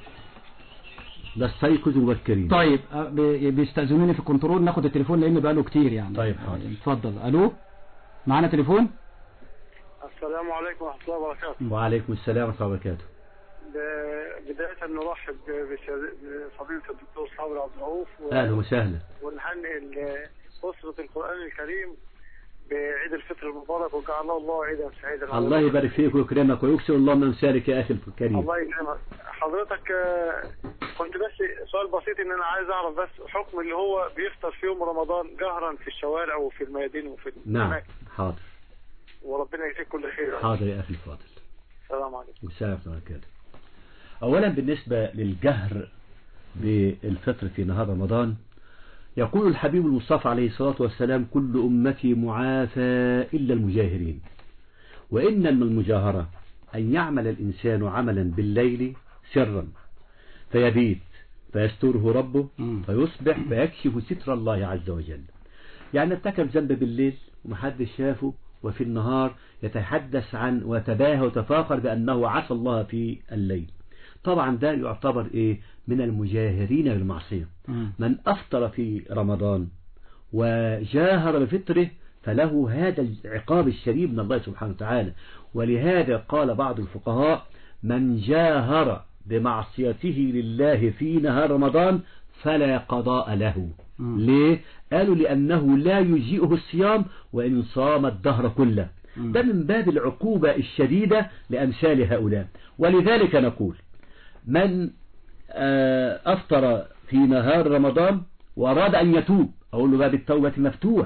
نستيقظ مبكرين
طيب آه، بي- بيستأذنوني في الكنترول ناخد التليفون لأن بقاله كتير يعني
طيب، حاضر.
اتفضل ألو معانا تليفون
السلام عليكم ورحمة الله وبركاته
وعليكم السلام ورحمة الله وبركاته
ب- بداية نرحب بش- بفضيلة الدكتور صابر عبد الرؤوف و-
أهلا وسهلا
ونهنئ ال- أسرة القرآن الكريم بعيد الفطر المبارك وجعله الله عيدا سعيدا
الله يبارك فيك ويكرمك ويكسر الله من امثالك يا أخي الكريم
الله يكرمك حضرتك آه، كنت بس سؤال بسيط ان انا عايز اعرف بس حكم اللي هو بيفطر في يوم رمضان جهرا في الشوارع وفي الميادين وفي
نعم
الأماكن.
حاضر
وربنا يجزيك كل خير
حاضر يا أخي الفاضل
السلام عليكم
السلام ورحمة الله وبركاته أولا بالنسبة للجهر بالفطر في نهار رمضان يقول الحبيب المصطفى عليه الصلاة والسلام كل أمتي معافى إلا المجاهرين وإن من المجاهرة أن يعمل الإنسان عملا بالليل سرا فيبيت فيستره ربه
مم.
فيصبح فيكشف ستر الله عز وجل يعني ارتكب ذنب بالليل ومحدش شافه وفي النهار يتحدث عن وتباهى وتفاخر بأنه عصى الله في الليل طبعا ده يعتبر ايه من المجاهرين بالمعصية
مم.
من أفطر في رمضان وجاهر بفطره فله هذا العقاب الشديد من الله سبحانه وتعالى ولهذا قال بعض الفقهاء من جاهر بمعصيته لله في نهار رمضان فلا قضاء له
مم.
ليه؟ قالوا لأنه لا يجيئه الصيام وإن صام الدهر كله
مم.
ده من باب العقوبة الشديدة لأمثال هؤلاء ولذلك نقول من آه، أفطر في نهار رمضان وأراد أن يتوب أقول له باب التوبة مفتوح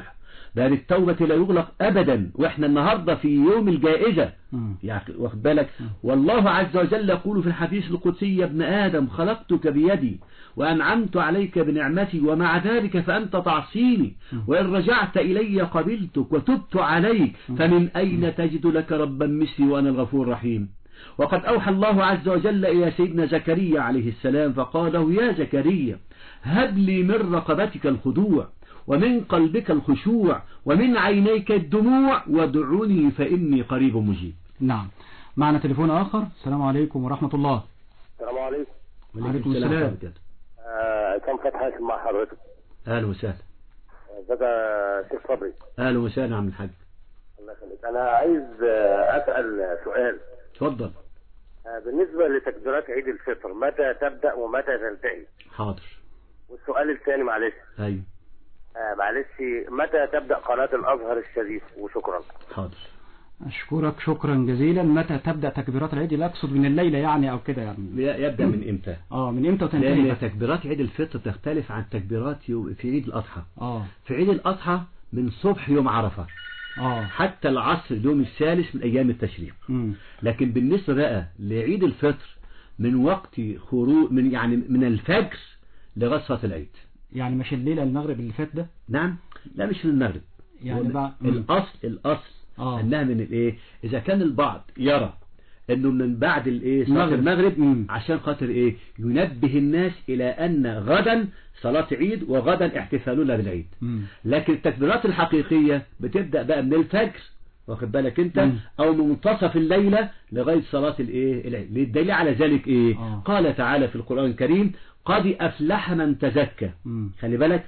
باب التوبة لا يغلق أبدا وإحنا النهاردة في يوم الجائزة
مم.
يعني واخد بالك والله عز وجل يقول في الحديث القدسي يا ابن آدم خلقتك بيدي وأنعمت عليك بنعمتي ومع ذلك فأنت تعصيني وإن رجعت إلي قبلتك وتبت عليك فمن أين تجد لك ربا مثلي وأنا الغفور الرحيم وقد أوحى الله عز وجل إلى سيدنا زكريا عليه السلام فقال له يا زكريا هب لي من رقبتك الخضوع ومن قلبك الخشوع ومن عينيك الدموع وادعوني فإني قريب مجيب
نعم معنا تليفون آخر السلام عليكم ورحمة الله
السلام عليكم
وعليكم السلام.
ورحمة الله.
آه كم فتحة مع حضرتك
أهلا وسهلا
ازيك يا شيخ صبري
أهلا وسهلا عم الحاج
الله يخليك انا عايز آه، اسال سؤال
اتفضل
آه، بالنسبه لتكبيرات عيد الفطر متى تبدا ومتى تنتهي
حاضر
والسؤال الثاني معلش
أيوه
آه، معلش متى تبدا قناه الازهر الشريف وشكرا
حاضر
أشكرك شكرا جزيلا متى تبدأ تكبيرات العيد لا أقصد من الليلة يعني أو كده يعني
يبدأ من إمتى
اه من امتى وتنتهي
لأن
بقى؟
تكبيرات عيد الفطر تختلف عن تكبيرات يو- في عيد الأضحى
اه
في عيد الأضحى من صبح يوم عرفة
اه
حتى العصر اليوم الثالث من أيام التشريق
مم.
لكن بالنسبة بقى لعيد الفطر من وقت خروج من يعني من الفجر لغاية صلاة العيد
يعني مش الليلة المغرب اللي فات ده
نعم لا مش من المغرب
يعني
هو
بقى مم.
الأصل الأصل
آه.
أنها من الإيه إذا كان البعض يرى أنه من بعد الإيه صلاة
المغرب.
المغرب
مم.
عشان خاطر إيه ينبه الناس إلى أن غدا صلاة عيد وغدا احتفالنا بالعيد
مم.
لكن التكبيرات الحقيقية بتبدأ بقى من الفجر واخد بالك انت
مم.
او من منتصف الليلة لغاية صلاة الايه العيد الدليل على ذلك ايه
آه.
قال تعالى في القرآن الكريم قد افلح من تزكى
مم.
خلي بالك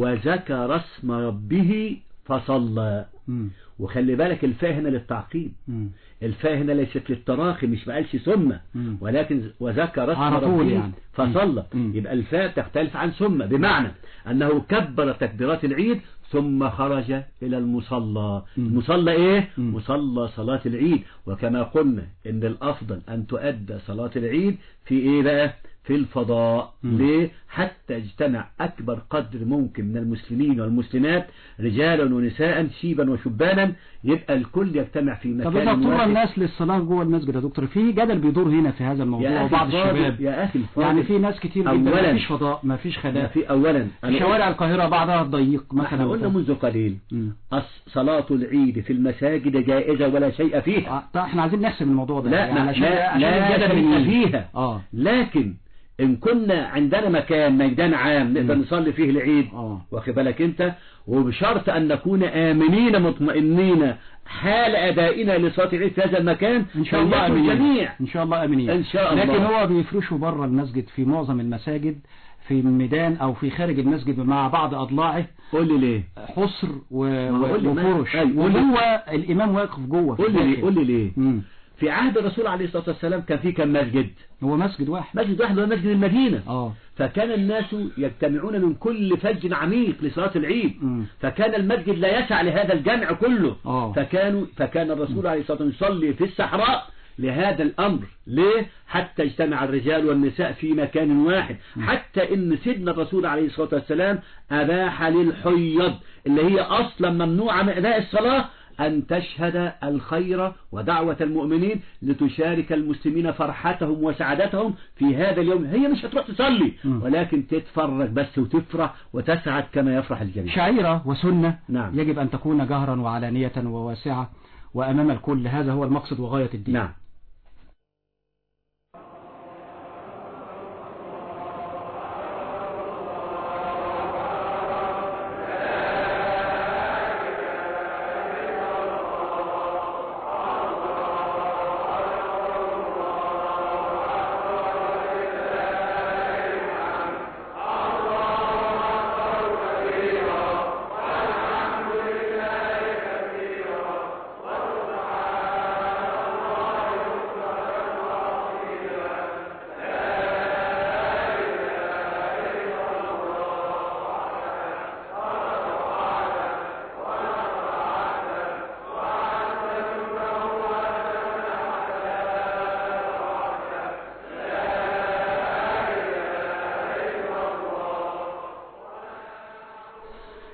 وذكر اسم ربه فصلى
مم.
وخلي بالك الفاء هنا للتعقيب
مم.
الفاء هنا ليست للتراخي مش ما قالش ثم
مم.
ولكن وذكر اسم
على طول
ربه
يعني.
فصلى
مم.
يبقى الفاء تختلف عن ثم بمعنى أنه كبر تكبيرات العيد ثم خرج إلى المصلى
مم.
المصلى إيه؟
مم.
مصلى صلاة العيد وكما قلنا إن الأفضل أن تؤدى صلاة العيد في إيه بقى؟ في الفضاء
مم.
ليه؟ حتى يجتمع أكبر قدر ممكن من المسلمين والمسلمات رجالا ونساء شيبا وشبانا يبقى الكل يجتمع في
طب إذا
مكان
اضطر
واحد
الناس للصلاة جوه المسجد يا دكتور في جدل بيدور هنا في هذا الموضوع
يا أخي
وبعض
الفاضل-
الشباب
يا أخي الفاضل
يعني في ناس كتير جدا
أولاً-
ما فيش فضاء ما فيش
لا
خلاء
في أولا
في شوارع القاهرة بعضها ضيق
ما
مثلا
احنا قلنا
وكده.
منذ قليل
مم.
الص- صلاة العيد في المساجد جائزة ولا شيء فيها
آه، طيب احنا عايزين نحسم الموضوع ده
لا
يعني
لا
عشان
لا,
عشان
لا
الجدل
شيء
يقل.
فيها
اه
لكن إن كنا عندنا مكان ميدان عام نقدر
مم.
نصلي فيه العيد
اه
واخد بالك انت وبشرط ان نكون امنين مطمئنين حال ادائنا لصلاه العيد في هذا المكان
ان شاء الله
فليكن
امنين
الجميع
ان شاء الله امنين
إن شاء الله.
لكن هو بيفرشوا بره المسجد في معظم المساجد في الميدان او في خارج المسجد مع بعض اضلاعه
قول لي ليه
حصر و...
ما
و...
قول لي ما-
وفرش
أيوة، قول لي.
وهو الامام واقف جوه في
قول لي ليه
الداخل.
قول لي ليه
مم.
في عهد الرسول عليه الصلاه والسلام كان في كم مسجد
هو مسجد واحد
مسجد واحد هو مسجد المدينه
اه
فكان الناس يجتمعون من كل فج عميق لصلاة العيد
مم.
فكان المسجد لا يسع لهذا الجمع كله
آه.
فكانوا فكان الرسول عليه الصلاة والسلام يصلي في الصحراء لهذا الأمر ليه؟ حتى اجتمع الرجال والنساء في مكان واحد حتى إن سيدنا الرسول عليه الصلاة والسلام أباح للحيض اللي هي أصلا ممنوعة من أداء الصلاة أن تشهد الخير ودعوة المؤمنين لتشارك المسلمين فرحتهم وسعادتهم في هذا اليوم هي مش هتروح تصلي
مم.
ولكن تتفرج بس وتفرح وتسعد كما يفرح الجميع
شعيرة وسنة
نعم.
يجب أن تكون جهرا وعلانية وواسعة وأمام الكل هذا هو المقصد وغاية الدين
نعم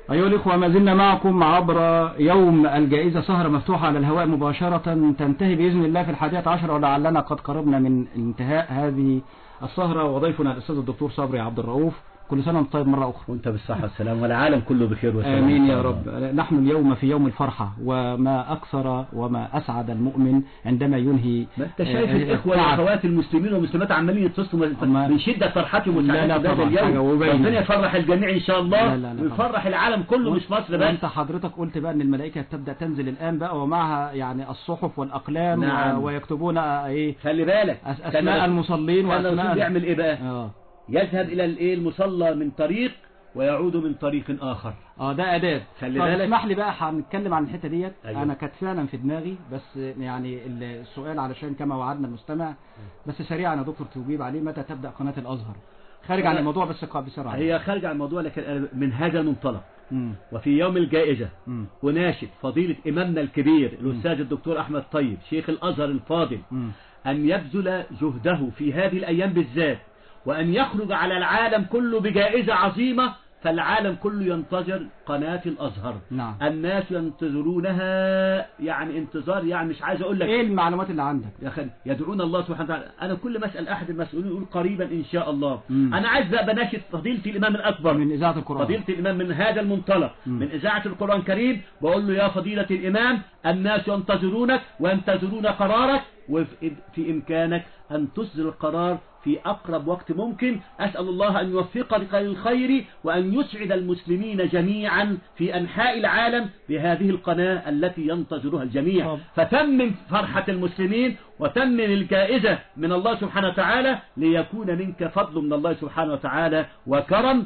أيها الإخوة ما زلنا معكم عبر يوم الجائزة سهرة مفتوحة على الهواء مباشرة تنتهي بإذن الله في الحادية عشر ولعلنا قد قربنا من انتهاء هذه السهرة وضيفنا الأستاذ الدكتور صبري عبد الرؤوف كل سنة وانت طيب مرة أخرى
وانت بالصحة والسلام والعالم كله بخير وسلام
آمين يا رب نحن اليوم في يوم الفرحة وما أكثر وما أسعد المؤمن عندما ينهي
ما انت شايف
آه،
الاخوه
التعب.
والأخوات المسلمين والمسلمات عمالين يتصلوا
أما-
من شده فرحتهم
لا، لا
وسعادتهم بهذا
طبعا، حاجة
اليوم
وباينة.
ربنا يفرح الجميع ان شاء الله
لا، لا، لا،
ويفرح العالم كله مش مصر بس
وانت حضرتك قلت بقى ان الملائكة تبدأ تنزل الآن بقى ومعها يعني الصحف والأقلام
نعم.
و- ويكتبون آه، ايه
خلي بالك
أس-
كان
أسماء
الرسول-
المصلين
كان الرسول
وأسماء
بيعمل ايه بقى
اه
يذهب الى الايه المصلى من طريق ويعود من طريق اخر
اه ده اداب
خلي
طب
بالك.
اسمح لي بقى هنتكلم عن الحته ديت
أيوة.
انا كانت فعلا في دماغي بس يعني السؤال علشان كما وعدنا المستمع بس سريعا يا دكتور تجيب عليه متى تبدا قناه الازهر خارج عن
لا.
الموضوع بس قا- بسرعه
هي خارجه عن الموضوع لكن أنا من هذا المنطلق
مم.
وفي يوم الجائزة
مم.
أناشد فضيلة إمامنا الكبير الأستاذ الدكتور أحمد طيب شيخ الأزهر الفاضل
مم.
أن يبذل جهده في هذه الأيام بالذات وأن يخرج على العالم كله بجائزة عظيمة فالعالم كله ينتظر قناة الأزهر
نعم.
الناس ينتظرونها يعني انتظار يعني مش عايز أقول لك
ايه المعلومات اللي عندك
يا أخي يدعون الله سبحانه وتعالى أنا كل ما أسأل أحد المسؤولين يقول قريبا إن شاء الله
مم.
أنا عايز بقى بناشد فضيلة الإمام الأكبر
من اذاعه القران
فضيلة الإمام من هذا المنطلق
مم.
من إذاعة القرآن الكريم بقول له يا فضيلة الإمام الناس ينتظرونك وينتظرون قرارك وفي في إمكانك أن تصدر القرار في أقرب وقت ممكن أسأل الله أن يوفقك للخير وأن يسعد المسلمين جميعا في أنحاء العالم بهذه القناة التي ينتظرها الجميع
طب.
فتمم فرحة المسلمين وتمم الجائزة من الله سبحانه وتعالى ليكون منك فضل من الله سبحانه وتعالى وكرم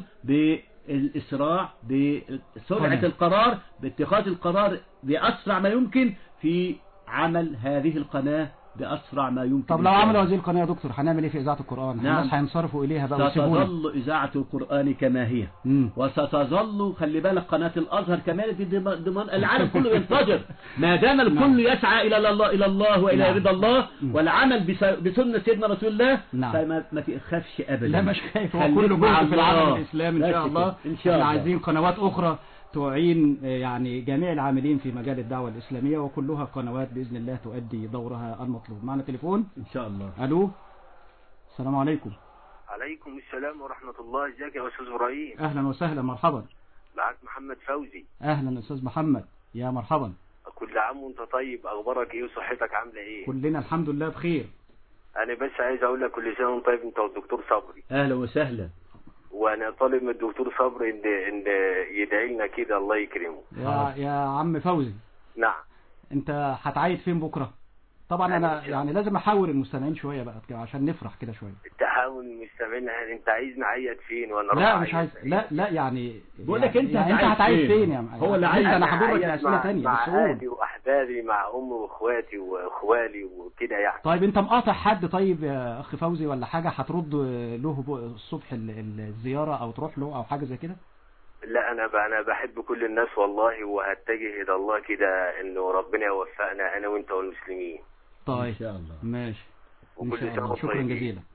بالإسراع بسرعة
طبعا.
القرار باتخاذ القرار بأسرع ما يمكن في عمل هذه القناة بأسرع ما يمكن
طب لو عملوا هذه القناه يا دكتور هنعمل ايه في اذاعه القران
نعم.
الناس هينصرفوا اليها بقى ويسيبونا
ستظل إذاعة القرآن كما هي
مم.
وستظل خلي بالك قناة الأزهر كمان دي ضم- ضمان العالم كله ينتظر ما دام الكل يسعى إلى الله إلى الله وإلى
نعم.
رضا الله والعمل بس- بسنة سيدنا رسول الله
نعم.
فما ما تخافش أبدا
لا مش خايف هو
خليك
كله
مع
جزء في العالم
الله.
الاسلامي ان
بس
شاء
كده.
الله
إن شاء
احنا
الله
عايزين قنوات اخرى تعين آه، يعني جميع العاملين في مجال الدعوه الاسلاميه وكلها قنوات باذن الله تؤدي دورها المطلوب معنا تليفون
إن شاء الله
الو السلام عليكم
عليكم السلام ورحمة الله ازيك يا أستاذ إبراهيم
اهلا وسهلا مرحبا
معك محمد فوزي
اهلا استاذ محمد يا مرحبا
كل عام وانت طيب أخبارك إيه وصحتك عاملة إيه
كلنا الحمد لله بخير
أنا بس عايز أقول لك كل سنة وانت طيب أنت والدكتور صبري
أهلا وسهلا
وأنا طالب من الدكتور صبري إن إن يدعي لنا كده الله يكرمه
يا يا عم فوزي
نعم
انت هتعيد فين بكره طبعا انا يعني لازم احاور المستمعين شويه بقى كده عشان نفرح كده شويه
التعاون المستمعين أنت عايز نعيد فين وأنا أروح
لا مش
أعيد
عايز لا لا يعني
بقول لك
يعني
أنت
يعني انت
هتعيد
هتعيد
فين؟
فين يا عم
هو اللي
عايز
عايز
انا هجيب لك
أعيد
اسئله
مع,
ثانيه
مع
بس قول
أهلي وأحبابي مع أمي وإخواتي وإخوالي وكده يعني
طيب انت مقاطع حد طيب يا اخ فوزي ولا حاجه هترد له ب- الصبح ال- ال- الزياره او تروح له او حاجه زي كده
لا أنا ب- أنا بحب كل الناس والله وهتجه إلى الله كده إنه ربنا يوفقنا أنا وأنت والمسلمين
طيب
إن شاء الله
ماشي ان
وكل
شاء
سنة
الله
وانتم
شكرا
طيبين.
جزيلا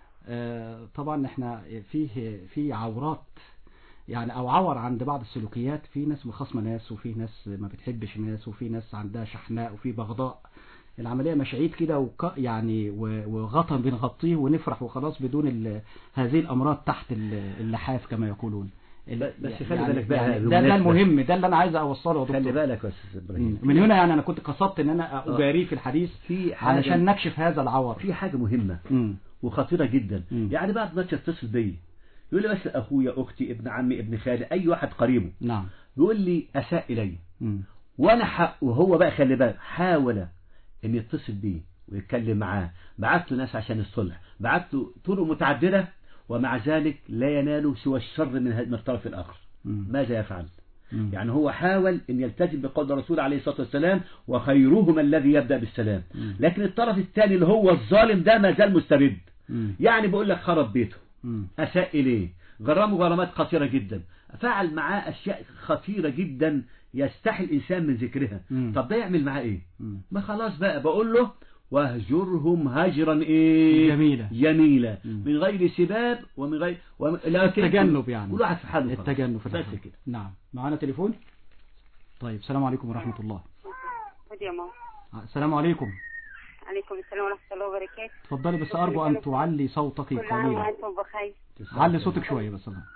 آه، طبعا احنا فيه في عورات يعني او عور عند بعض السلوكيات في ناس مخاصمه ناس وفي ناس ما بتحبش ناس وفي ناس عندها شحناء وفي بغضاء العمليه مشاعيد كده وك يعني و- وغطا بنغطيه ونفرح وخلاص بدون ال- هذه الامراض تحت ال- اللحاف كما يقولون ال-
بس خلي بالك بقى
يعني ده, ده
بالمناسبة.
المهم ده اللي انا عايز اوصله يا
خلي
دكتور
بالك يا أستاذ إبراهيم
من هنا يعني انا كنت قصدت ان انا اجاريه في الحديث
في حاجة-
علشان نكشف هذا العور
في حاجة مهمة
مم.
وخطيرة جدا
مم.
يعني بعد ما تتصل بيا يقول لي بس أخويا أختي ابن عمي ابن خالي أي واحد قريبه
نعم
بيقول لي أساء إلي
مم.
وانا حق وهو بقى خلي بالك حاول ان يتصل بيه ويتكلم معاه بعت له ناس عشان الصلح بعت له طرق متعدده ومع ذلك لا ينال سوى الشر من هذا- من الطرف الاخر
مم.
ماذا يفعل
مم.
يعني هو حاول ان يلتزم بقول الرسول عليه الصلاه والسلام وخيرهما الذي يبدا بالسلام
مم.
لكن الطرف الثاني اللي هو الظالم ده ما زال مستبد
مم.
يعني بيقول لك خرب بيته
مم.
أساء إليه غرامه غرامات خطيرة جدا فعل معاه أشياء خطيرة جدا يستحي الإنسان من ذكرها
مم.
طب ده يعمل معاه إيه
مم.
ما خلاص بقى بقول له واهجرهم هجرا ايه
جميلة.
جميلة
مم.
من غير سباب ومن غير وم... لكن
التجنب يعني
كل واحد في حاله خلاص.
التجنب في
بس
الحال.
كده
نعم معانا تليفون طيب السلام عليكم ورحمة الله
خد يا ماما
السلام عليكم
عليكم السلام ورحمة الله وبركاته
اتفضلي بس أرجو أن تعلي صوتك
كل عام
قليلا
وأنتم بخير
علي صوتك شوية بس الله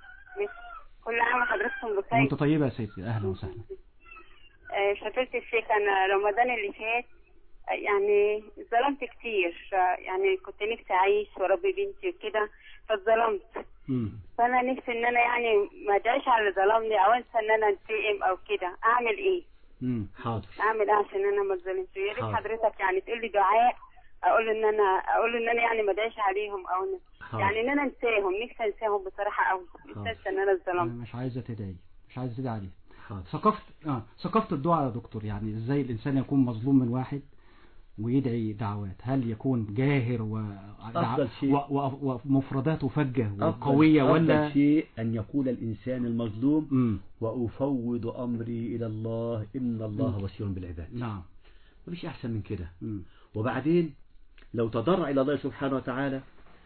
كل عام وحضراتكم بخير
وانت طيبة يا سيدي أهلا وسهلا
آه، فضيلة الشيخ أنا رمضان اللي فات آه، يعني ظلمت كتير آه، يعني كنت نفسي أعيش وأربي بنتي وكده فاتظلمت
مم.
فأنا نفسي إن أنا يعني ما أدعيش على اللي ظلمني أو أنسى إن أنا أنتقم أو كده أعمل إيه؟
مم.
حاضر
أعمل إيه عشان أنا ما اتظلمش؟ يا ريت
حاضر.
حضرتك يعني تقول لي دعاء أقول إن أنا أقول إن أنا يعني ما أدعيش عليهم أو إن
حاضر.
يعني إن أنا أنساهم نفسي أنساهم بصراحة أوي نفسي
حاضر.
أنسى إن أنا اتظلمت
مش عايزة تدعي مش عايزة تدعي عليه
حاضر
ثقافة اه ثقافة الدعاء يا دكتور يعني ازاي الانسان يكون مظلوم من واحد ويدعي دعوات هل يكون جاهر و...
أفضل شيء.
و... و... ومفرداته فجة
أفضل-
وقوية ولا
أفضل شيء أن يقول الإنسان المظلوم
مم.
وأفوض أمري إلى الله إن الله بصير بالعباد
نعم
مفيش أحسن من كده
مم.
وبعدين لو تضرع إلى الله سبحانه وتعالى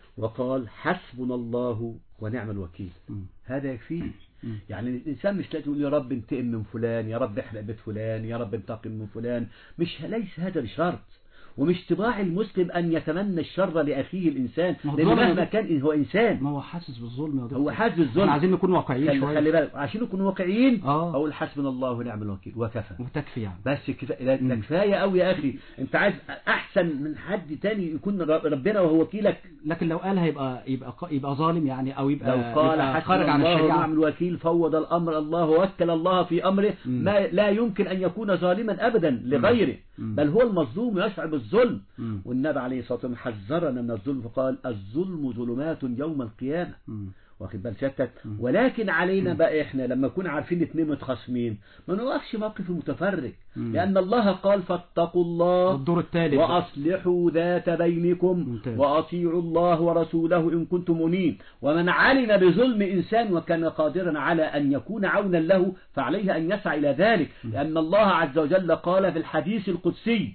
وقال حسبنا الله ونعم الوكيل
مم.
هذا يكفيه
مم.
يعني الإنسان مش لازم يقول يا رب انتقم من فلان يا رب احرق بيت فلان يا رب انتقم من فلان مش ليس هذا الشرط ومش طباع المسلم أن يتمنى الشر لأخيه الإنسان
ما هو
لأن
ظلم
مهما
يا
كان هو إنسان
ما هو حاسس بالظلم يا دكتور
هو حاسس بالظلم
احنا عايزين نكون واقعيين
خلي,
شوية
خلي بالك عشان نكون واقعيين
آه.
أقول حسبنا الله ونعم الوكيل وكفى
وتكفي يعني
بس كفاية لا-
مم.
ده كفاية قوي يا أخي أنت عايز أحسن من حد تاني يكون رب- ربنا وهو وكيلك
لكن لو قالها يبقى يبقى يبقى ظالم يعني او يبقى
لو قال
يبقى
حسبنا
خارج عن
الله
الشريعة
ونعم الوكيل فوض الأمر الله ووكل الله في أمره
مم.
ما لا يمكن أن يكون ظالما أبدا لغيره
مم.
بل هو المظلوم يشعر بالظلم
مم.
والنبي عليه الصلاة والسلام حذرنا من الظلم فقال الظلم ظلمات يوم القيامة
مم.
واخد بال سيادتك ولكن علينا بقى احنا لما نكون عارفين اتنين متخاصمين ما نوقفش موقف المتفرج
مم.
لأن الله قال فاتقوا الله
الدور الثالث بقى.
وأصلحوا ذات بينكم
ممتاز.
وأطيعوا الله ورسوله إن كنتم مؤمنين ومن علم بظلم إنسان وكان قادرا على أن يكون عونا له فعليه أن يسعى إلى ذلك لأن الله عز وجل قال في الحديث القدسي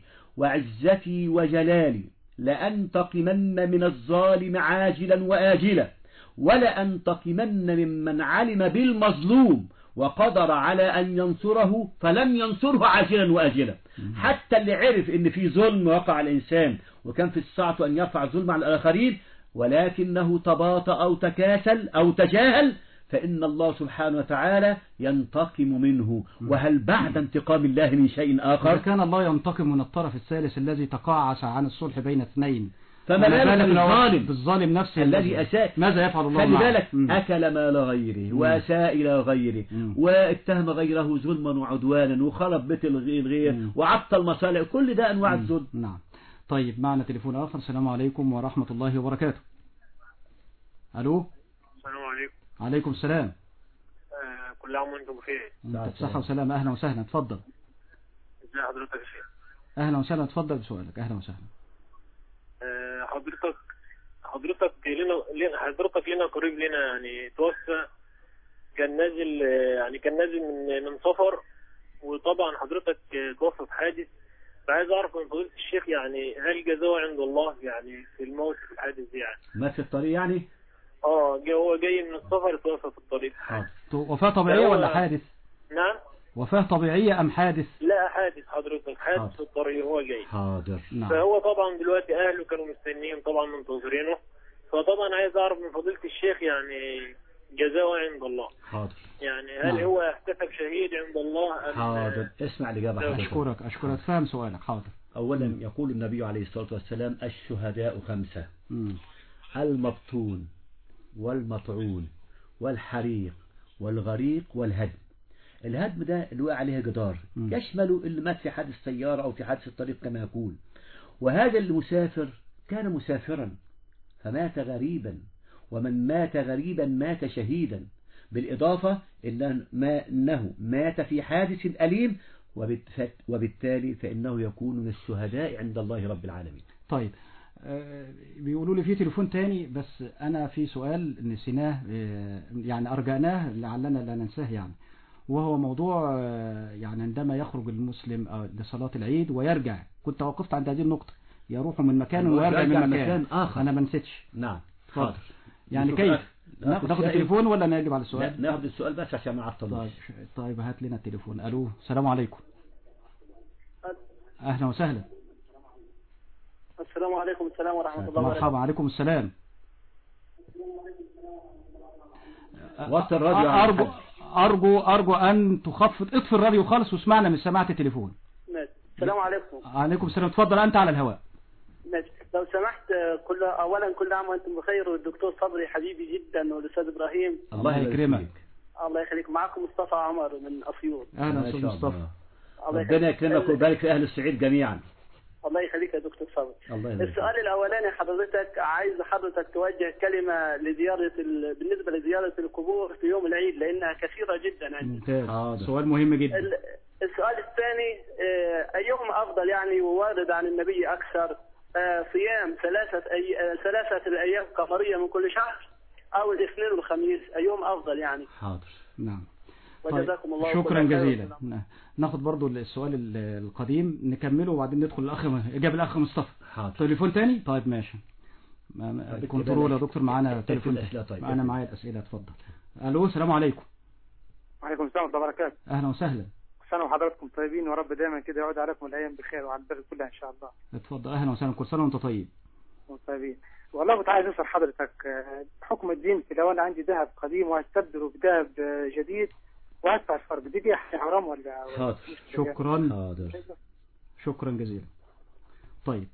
وعزتي وجلالي لأنتقمن من الظالم عاجلا وآجلا ولأنتقمن ممن علم بالمظلوم وقدر على أن ينصره فلم ينصره عاجلا وآجلا حتى اللي عرف ان في ظلم وقع على الإنسان وكان في الساعة أن يرفع الظلم على الآخرين ولكنه تباطأ أو تكاسل أو تجاهل فإن الله سبحانه وتعالى ينتقم منه وهل بعد انتقام الله من شيء
إذا
آخر
كان الله ينتقم من الطرف الثالث الذي تقاعس عن الصلح بين اثنين
فما بالك بالظالم
بالظالم نفسه
الذي أساء
ماذا يفعل الله
خلي
معه؟
بالك
مم.
أكل مال غيره وأساء إلى غيره
مم.
واتهم غيره ظلما وعدوانا وخرب بيت الغ- الغير
مم.
وعطل مصالح كل ده أنواع الظلم
نعم طيب معنا تليفون آخر السلام عليكم ورحمة الله وبركاته ألو
السلام عليكم
عليكم السلام
آه كل عام وانتم بخير
انت بصحة وسلامة أهلا وسهلا اتفضل
ازي حضرتك يا شيخ
أهلا وسهلا اتفضل بسؤالك أهلا وسهلا
آه حضرتك حضرتك لنا لنا- حضرتك لنا قريب لنا يعني توفى كان نازل آه، يعني كان نازل من من سفر وطبعا حضرتك آه، توفى في حادث فعايز اعرف من فضيلة الشيخ يعني هل جزاؤه عند الله يعني في الموت في الحادث دي يعني
مات في الطريق يعني
اه جا- هو جاي من السفر توفى في الطريق
حاضر
وفاة طبيعية
هو-
ولا حادث
نعم
وفاة طبيعية أم حادث
لا حادث حضرتك حادث
حاضر.
في الطريق هو جاي
حاضر
نعم
فهو طبعا دلوقتي اهله كانوا مستنيين طبعا منتظرينه فطبعا عايز اعرف من فضيلة الشيخ يعني جزاؤه عند الله
حاضر
يعني هل
نعم.
هو احتسب شهيد عند الله أم
حاضر اسمع الإجابة حضرتك
أشكرك أشكرك فهم سؤالك حاضر
أولا يقول النبي عليه الصلاة والسلام الشهداء خمسة
مم.
المبطون والمطعون والحريق والغريق والهدم الهدم ده اللي وقع عليه جدار
مم.
يشمل اللي مات في حادث سيارة أو في حادث الطريق كما يقول وهذا المسافر كان مسافرا فمات غريبا ومن مات غريبا مات شهيدا بالإضافة إن ما أنه مات في حادث أليم وبالت- وبالتالي فإنه يكون من الشهداء عند الله رب العالمين
طيب آه، بيقولوا لي في تليفون تاني بس أنا في سؤال نسيناه آه، يعني أرجعناه لعلنا لا ننساه يعني وهو موضوع آه، يعني عندما يخرج المسلم آه، لصلاة العيد ويرجع كنت وقفت عند هذه النقطة يروح من مكان
يروح
ويرجع
يرجع
من مكان
مكان آخر.
انا ما نسيتش
نعم
اتفضل.
حاضر
يعني
نشوف
كيف
آخر-
ناخد
آخر
ناخد
شيء.
التليفون ولا نجيب على
لا
السؤال
ناخد السؤال بس عشان ما
طيب
عطلناش
طيب هات لنا التليفون الو السلام عليكم اهلا وسهلا
السلام عليكم السلام ورحمة الله وبركاته
مرحبا عليكم السلام
وطي الراديو يا عم
ارجو
الحاج.
ارجو ارجو ان تخفض اطفي الراديو خالص واسمعنا من سماعه التليفون
ماشي. السلام عليكم
عليكم السلام اتفضل انت على الهواء
ماشي لو سمحت آه، كل اولا كل عام وانتم بخير والدكتور صبري حبيبي جدا والاستاذ ابراهيم
الله يكرمك
الله يخليك معكم مصطفى عمر من اسيوط
اهلا
ما
استاذ
شاء
مصطفى
الله.
الله
ربنا
يخليك.
يكرمك ويبارك في اهل الصعيد جميعا
الله يخليك يا دكتور صبري
الله يبارك
السؤال الاولاني حضرتك عايز حضرتك توجه كلمه لزياره ال... بالنسبه لزياره القبور في يوم العيد لانها كثيره جدا عندنا
ممتاز
حاضر.
سؤال مهم جدا
ال- السؤال الثاني آه، أيهما أفضل يعني ووارد عن النبي أكثر آه، صيام ثلاثة أي... آه، ثلاثة الأيام قمرية من كل شهر أو الاثنين والخميس أيهما أفضل يعني
حاضر
نعم
وجزاكم الله
شكرا
كل خير
جزيلا
والسلام.
ن- ناخد برضو السؤال ال- القديم نكمله وبعدين ندخل الاخ اجاب الاخ مصطفى
حاضر
تليفون تاني طيب ماشي ما- ما-
طب
الكنترول يا
اكتب
دكتور معانا
اكتب
تليفون
الأسئلة طيب.
معانا
اكتب.
معايا الاسئله اتفضل الو السلام عليكم
وعليكم السلام ورحمة الله وبركاته
اهلا وسهلا
كل سنة وحضراتكم طيبين ورب دايما كده يعود عليكم الأيام بخير وعلى البلد كلها إن شاء الله
اتفضل اهلا وسهلا كل سنه وانت طيب
وانتم طيبين والله كنت عايز أسأل حضرتك آه، بحكم الدين في لو أنا عندي ذهب قديم وهستبدله بذهب آه، جديد وهدفع الفرق دي دي حرام ولا ولا
حاضر
شكرا
حاضر
شكرا جزيلا طيب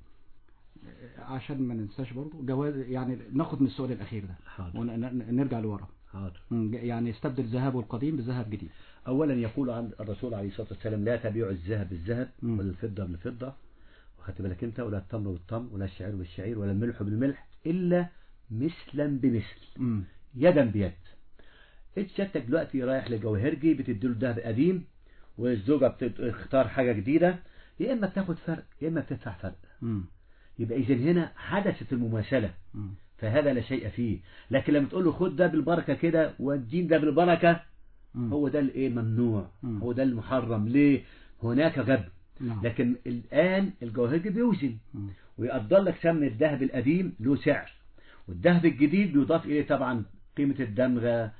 عشان ما ننساش برضو جواز يعني ناخد من السؤال الاخير ده
حاضر
ونرجع لورا
حاضر
مم، يعني يستبدل ذهبه القديم بذهب جديد
اولا يقول عن الرسول عليه الصلاه والسلام لا تبيعوا الذهب بالذهب
مم.
ولا الفضه بالفضه واخدت بالك انت ولا التمر بالتمر ولا الشعير بالشعير ولا الملح بالملح الا مثلا بمثل
مم.
يدا بيد انت سيادتك دلوقتي رايح لجوهرجي بتديله دهب قديم والزوجه بتختار حاجه جديده يا اما بتاخد فرق يا اما بتدفع فرق
مم.
يبقى اذا هنا حدثت المماثله
مم.
فهذا لا شيء فيه لكن لما تقول له خد ده بالبركه كده والدين ده بالبركه
مم.
هو ده الايه ممنوع
مم.
هو ده المحرم ليه هناك غب
نعم.
لكن الان الجوهرجي بيوزن
مم.
ويقدر لك سمن الذهب القديم له سعر والذهب الجديد بيضاف اليه طبعا قيمه الدمغه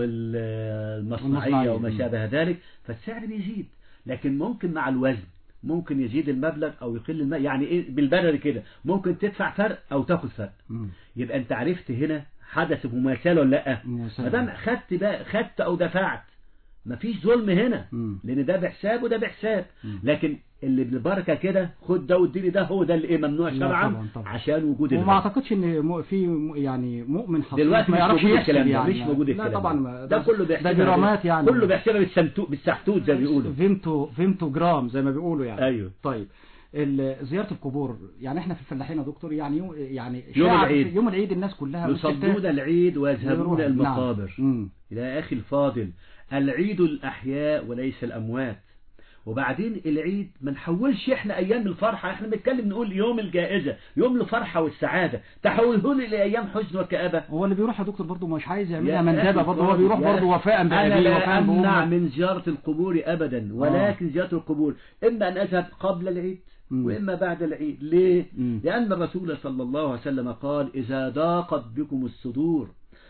والمصنعيه
والمصنعية.
وما
مم.
شابه ذلك فالسعر بيزيد لكن ممكن مع الوزن ممكن يزيد المبلغ او يقل المبلغ يعني ايه بالبلد كده ممكن تدفع فرق او تاخد فرق
مم.
يبقى انت عرفت هنا حدث مماثله ولا لا
مماثلة.
ما دام خدت بقى خدت او دفعت مفيش ظلم هنا
مم.
لان ده بحساب وده بحساب
مم.
لكن اللي بالبركه كده خد ده واديني ده هو ده اللي ايه ممنوع
لا
شرعا
طبعاً طبعاً.
عشان وجود
وما
الغش.
اعتقدش ان م- في م- يعني مؤمن حقيقي
دلوقتي
ما
مش
يعرفش
موجود
يحسب
الكلام ده
يعني
مش موجود
لا
الكلام
طبعا
ده,
ما-
ده كله بيحسبها
ده جرامات يعني
كله بيحسبها بالسمتو بالسحتوت زي ما بيقولوا
فيمتو فيمتو جرام زي ما بيقولوا يعني
ايوه
طيب ال- زيارة القبور يعني احنا في الفلاحين يا دكتور يعني يوم يعني
يوم
شاع-
العيد.
يوم العيد الناس كلها
يصلون
والستات
العيد ويذهبون
يروحوا.
الى المقابر
نعم. مم.
يا اخي الفاضل العيد الاحياء وليس الاموات وبعدين العيد ما نحولش احنا ايام الفرحه احنا بنتكلم نقول يوم الجائزه يوم الفرحه والسعاده تحوله لي لايام حزن وكآبه
هو اللي بيروح يا دكتور برضه مش عايز يعملها
يا
مندبه
أخي
برضه هو بيروح
يا
برضه
أخي،
وفاء
أنا
بأبيه
لا
وفاء
أمنع
بأمه
من زيارة القبور أبدا ولكن زيارة القبور إما أن أذهب قبل العيد
مم.
وإما بعد العيد ليه؟
مم.
لأن الرسول صلى الله عليه وسلم قال إذا ضاقت بكم الصدور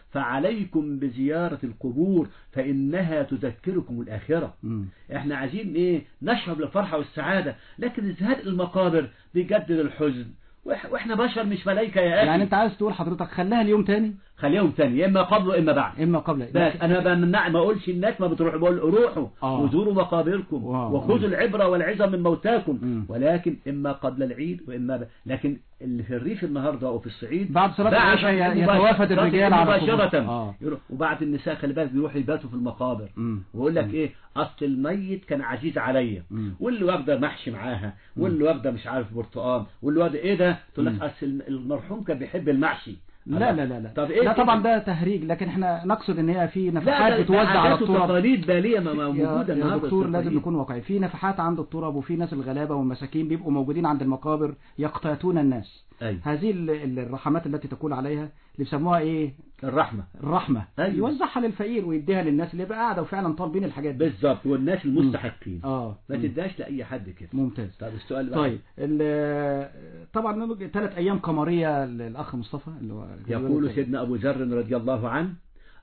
فعليكم بزيارة القبور فإنها تذكركم الآخرة
مم.
احنا عايزين ايه نشرب الفرحة والسعادة لكن الزهاد المقابر بيجدد الحزن وإح- واحنا بشر مش ملائكة يا أخي
يعني انت عايز تقول حضرتك خليها اليوم تاني
خليهم تاني يا اما قبل واما بعد
اما قبل
بس انا بمنع ما اقولش الناس ما بتروح بقول روحوا
آه.
وزوروا مقابركم
واو.
وخذوا العبره والعظه من موتاكم
مم.
ولكن اما قبل العيد واما ب... لكن اللي في الريف النهارده او في الصعيد
بعد صلاة
بعد
العشاء ي-
مباشرة-
يتوافد الرجال على القبور.
مباشره
آه.
يروح وبعد النساء خلي بالك بيروحوا يباتوا في المقابر
مم.
ويقول لك ايه اصل الميت كان عزيز عليا
مم.
واللي واخده محشي معاها واللي واخده مش عارف برتقال واللي واخده ايه ده تقول لك
مم.
اصل المرحوم كان بيحب المحشي
لا لا لا لا
طب ايه
لا طبعا ده تهريج لكن احنا نقصد ان هي في
لا
نفحات
ده- ده
بتوزع على
عادات
التراب
وتقاليد باليه ما ما
يا,
موجوده
يا
النهارده
دكتور لازم
التقاليد.
نكون واقعي في نفحات عند التراب وفي ناس الغلابه والمساكين بيبقوا موجودين عند المقابر يقتاتون الناس
أيوة.
هذه ال- ال- الرحمات التي تقول عليها اللي بيسموها ايه
الرحمة
الرحمة
أيوة.
يوزعها للفقير ويديها للناس اللي بقى قاعدة وفعلا طالبين الحاجات دي
بالظبط والناس المستحقين
اه
ما
مم.
تداش لأي حد كده
ممتاز
طب السؤال بقى
طيب ال- طبعا ثلاث ايام قمريه للاخ مصطفى اللي هو
يقول سيدنا أبو ذر رضي الله عنه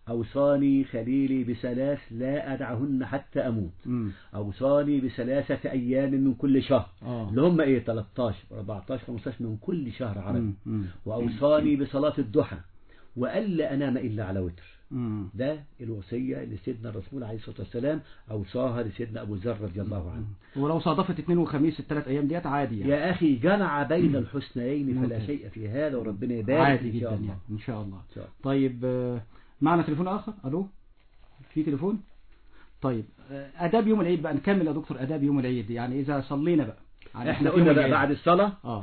أوصاني خليلي بثلاث لا أدعهن حتى أموت
مم.
أوصاني بثلاثة أيام من كل شهر
اه
اللي هم إيه 13 14 15 من كل شهر عربي
مم. مم.
وأوصاني بصلاة الضحى وألا أنام إلا على وتر
مم.
ده الوصية اللي سيدنا الرسول عليه الصلاة والسلام أوصاها لسيدنا أبو ذر رضي الله عنه
ولو صادفت اثنين وخميس الثلاث ايام ديت عادي يعني
يا أخي جمع بين الحسنيين فلا
ممتاز.
شيء في هذا وربنا يبارك
عادي
إن
جدا
شاء الله
يعني ان شاء الله
إن شاء الله.
طيب آه، معنا تليفون اخر الو في تليفون طيب آه، اداب يوم العيد بقى نكمل يا دكتور اداب يوم العيد يعني اذا صلينا بقى يعني
احنا
في
قلنا
يوم
بقى
العيد.
بعد الصلاة
اه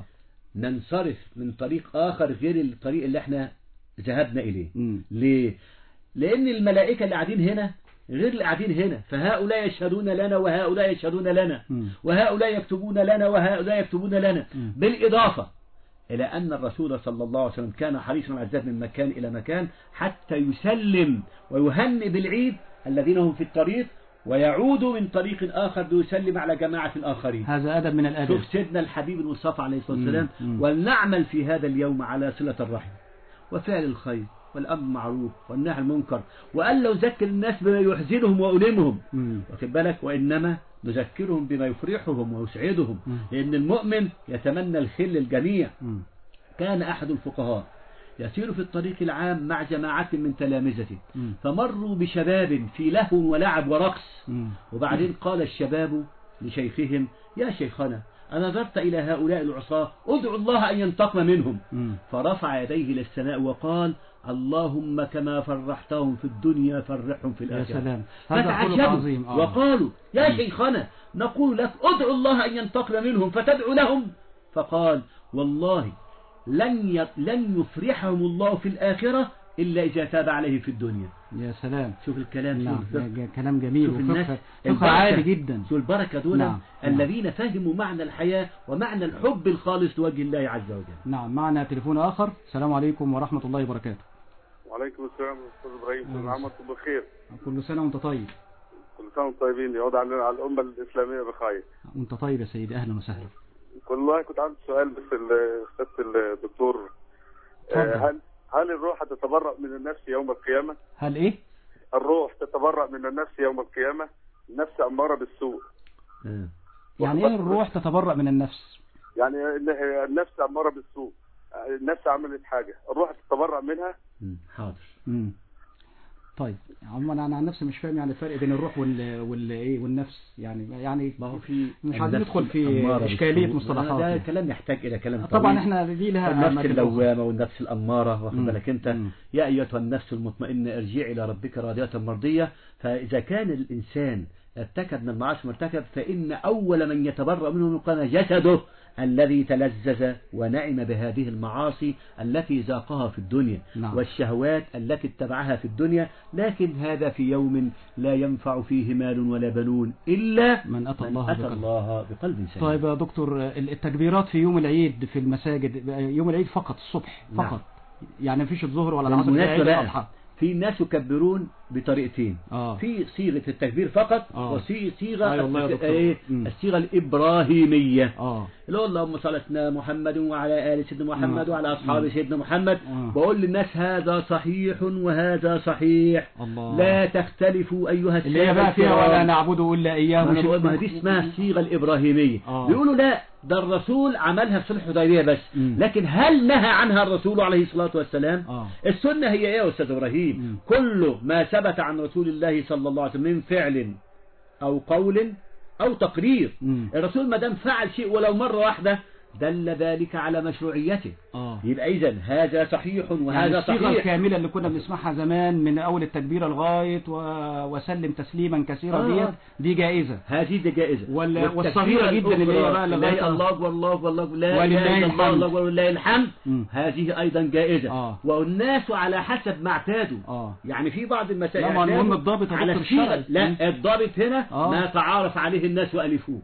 ننصرف من طريق آخر غير الطريق اللي احنا ذهبنا إليه
مم.
ليه؟ لأن الملائكة اللي قاعدين هنا غير اللي قاعدين هنا فهؤلاء يشهدون لنا وهؤلاء يشهدون لنا
مم.
وهؤلاء يكتبون لنا وهؤلاء يكتبون لنا
مم.
بالإضافة إلى أن الرسول صلى الله عليه وسلم كان حريصا على الذهاب من مكان إلى مكان حتى يسلم ويهنئ بالعيد الذين هم في الطريق ويعود من طريق آخر ليسلم على جماعة الآخرين
هذا ادب من الادب
شوف سيدنا الحبيب المصطفى عليه الصلاة والسلام
مم. مم.
ولنعمل في هذا اليوم على صلة الرحم وفعل الخير والأمر معروف والنهي عن المنكر وألا نذكر الناس بما يحزنهم ويؤلمهم
مم.
واخد بالك وإنما نذكرهم بما يفرحهم ويسعدهم
مم.
لأن المؤمن يتمنى الخير للجميع
مم.
كان أحد الفقهاء يسير في الطريق العام مع جماعة من تلامذته
مم.
فمروا بشباب في لهو ولعب ورقص
مم.
وبعدين قال الشباب لشيخهم يا شيخنا أنظرت إلى هؤلاء العصاة ادعوا الله أن ينتقم منهم
مم.
فرفع يديه إلى السماء وقال اللهم كما فرحتهم في الدنيا فرحهم في
يا
الآخرة
سلام هذا خلق
فتعجبوا
عظيم آه.
وقالوا يا شيخنا نقول لك ادعوا الله أن ينتقم منهم فتدعو لهم فقال والله لن ي- لن يفرحهم الله في الآخرة إلا إذا تاب عليه في الدنيا
يا سلام
شوف الكلام
نعم
شوف الفقه.
ج- كلام جميل
شوف الناس
وفقه فقه عالي جدا
شوف البركة دول
نعم.
الذين فهموا معنى الحياة ومعنى الحب الخالص لوجه الله عز وجل
نعم معنا تليفون آخر السلام عليكم ورحمة الله وبركاته
وعليكم السلام استاذ ابراهيم كل عام وانتم بخير
كل سنة وانت طيب
كل سنه وانتم طيبين يعود علينا على الامه الاسلاميه بخير
وانت طيب يا سيدي أهلا وسهلا
والله كنت عندي سؤال بس ال- سياده الدكتور آه،
اتفضل.
هل هل الروح تتبرأ من النفس يوم القيامه؟
هل إيه؟
الروح تتبرأ من النفس يوم القيامه؟ النفس اماره بالسوء
يعني إيه الروح تتبرأ من النفس؟
يعني ال- النفس اماره بالسوء النفس عملت حاجه الروح تتبرأ منها
حاضر
مم. طيب عموما انا عن نفسي مش فاهم يعني الفرق بين الروح وال وال ايه والنفس يعني يعني
ما هو في
مش عايزين
النفس
ندخل في
الأمارة
اشكاليه
بالسوء.
مصطلحات
ده
يعني.
كلام يحتاج إلى كلام
طبعا
طويل.
احنا دي لها
النفس
أماكن أخرى.
اللوامة والنفس الأمارة واخد
مم.
بالك أنت
مم.
يا أيتها النفس المطمئنة ارجعي إلى ربك راضية مرضية فإذا كان الإنسان ارتكب من المعاصي مرتكب فإن أول من يتبرأ منه كان جسده الذي تلذذ ونعم بهذه المعاصي التي ذاقها في الدنيا
نعم.
والشهوات التي اتبعها في الدنيا لكن هذا في يوم لا ينفع فيه مال ولا بنون إلا
من أتى
من
الله
أتى
بقلب.
الله بقلب سليم
طيب يا دكتور التكبيرات في يوم العيد في المساجد يوم العيد فقط الصبح
نعم.
فقط يعني مفيش الظهر ولا العصر
بالمناسبة
عيد
بقى
الأضحى
في ناس يكبرون بطريقتين
آه.
في صيغة التكبير فقط
آه.
وفي صيغة
أيوة والله يا
التك-
دكتور.
إيه؟
مم.
الصيغة الإبراهيمية
اه
اللي هو اللهم صل على سيدنا محمد وعلى آل سيدنا محمد
مم.
وعلى أصحاب
مم.
سيدنا محمد
آه.
بقول للناس هذا صحيح وهذا صحيح
الله
لا تختلفوا أيها
اللي هي بقى فيها
الكرام.
ولا نعبد إلا إياه
ما أنا
وشوف-
بقول ما دي اسمها الصيغة الإبراهيمية
آه.
بيقولوا لا ده الرسول عملها في صلح الحديبية بس
مم.
لكن هل نهى عنها الرسول عليه الصلاة والسلام
آه.
السنة هي ايه يا أستاذ إبراهيم
مم.
كل ما ثبت عن رسول الله صلى الله عليه وسلم من فعل أو قول أو تقرير
مم.
الرسول ما دام فعل شيء ولو مرة واحدة دل ذلك على مشروعيته
اه
يبقى إذا هذا صحيح وهذا
يعني الصيغة
صحيح
الكاملة اللي كنا بنسمعها زمان من أول التكبيرة لغاية و... وسلم تسليما كثيرا
آه.
ديت دي جائزة
هذه دي جائزة
وال-
والتكبيرة
والصغيرة جدا اللي هي
الأخرى،
بقى
لا
لغاية-
الله أكبر الله أكبر الله أكبر، لا
ولله
إله إلا الله
الحمد.
الله أكبر ولله الحمد
مم.
هذه أيضا جائزة
آه.
والناس على حسب ما اعتادوا
اه
يعني في بعض المسائل
لا، ما المهم
اعتادوا
الضابط يا
على
دكتور
الصيغة
الشرعي. مم.
لا الضابط هنا
آه.
ما تعارف عليه الناس وألفوه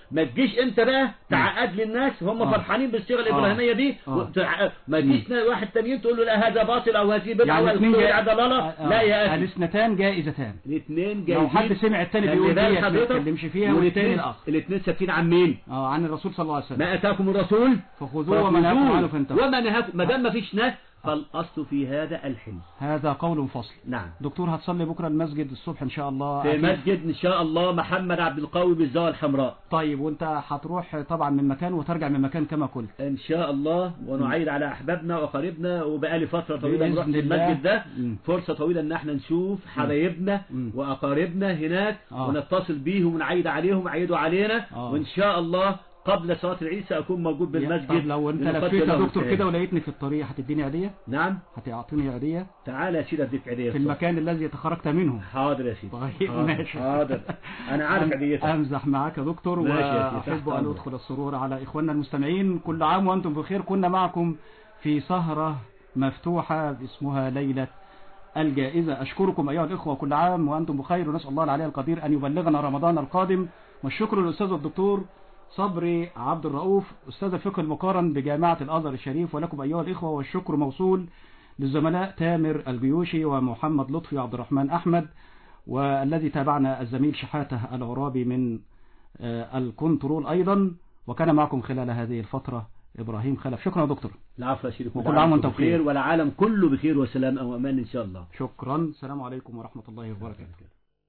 ما تجيش انت بقى تعقد للناس هم
آه.
فرحانين بالصيغه الابراهيميه دي
آه.
وتع- ما تجيش واحد تانيين تقول له لا هذا باطل او هذه بدعه
يعني
او
الاثنين
هذه
جا-
ضلاله
آه،
لا يا اخي
الاثنتان جائزتان
الاثنين
لو
جايين
حد سمع التاني
خلي
بيقول
بال
ديت ما
حضرتك،
تتكلمش فيها والتاني
والاثنين
الاخر
الاثنين ساكتين عن مين
اه عن الرسول صلى الله عليه وسلم
ما اتاكم الرسول
فخذوه وما نهاكم عنه فانتهوا
وما نهاكم ما دام ما فيش نهي فالاصل في هذا الحل
هذا قول فصل
نعم
دكتور هتصلي بكره المسجد الصبح ان شاء الله
في
أكيد.
مسجد ان شاء الله محمد عبد القوي بالزاويه الحمراء
طيب وانت هتروح طبعا من مكان وترجع من مكان كما قلت
ان شاء الله ونعيد على احبابنا وقريبنا وبقالي فتره طويله
بإذن
نروح في
الله.
المسجد ده
مم.
فرصه طويله ان احنا نشوف حبايبنا
مم.
واقاربنا هناك
آه.
ونتصل بيهم ونعيد عليهم ويعيدوا علينا
آه.
وان شاء الله قبل صلاه العيد ساكون موجود بالمسجد
طب لو انت
لنقدم
لفيت يا
لهم
دكتور
الخير.
كده ولقيتني في الطريق هتديني عيديه
نعم
هتعطيني عيديه
تعال يا سيدي اديك عيديه
في المكان الذي تخرجت منه
حاضر يا سيدي
طيب
حاضر.
ماشي
حاضر انا عارف
أم-
عيديتك
امزح معاك يا دكتور
ماشي يا سيدي،
واحب
تحت
ان
أمرك.
ادخل السرور على اخواننا المستمعين كل عام وانتم بخير كنا معكم في سهره مفتوحه اسمها ليله الجائزة أشكركم أيها الإخوة كل عام وأنتم بخير ونسأل الله العلي القدير أن يبلغنا رمضان القادم والشكر للأستاذ الدكتور صبري عبد الرؤوف أستاذ الفقه المقارن بجامعة الأزهر الشريف ولكم أيها الإخوة والشكر موصول للزملاء تامر الجيوشي ومحمد لطفي عبد الرحمن أحمد والذي تابعنا الزميل شحاته العرابي من آه، الكنترول أيضا وكان معكم خلال هذه الفترة إبراهيم خلف شكرا يا دكتور
العفو يا سيدي
وكل عام وأنتم بخير.
والعالم كله بخير وسلام وامان ان شاء الله
شكرا السلام عليكم ورحمة الله وبركاته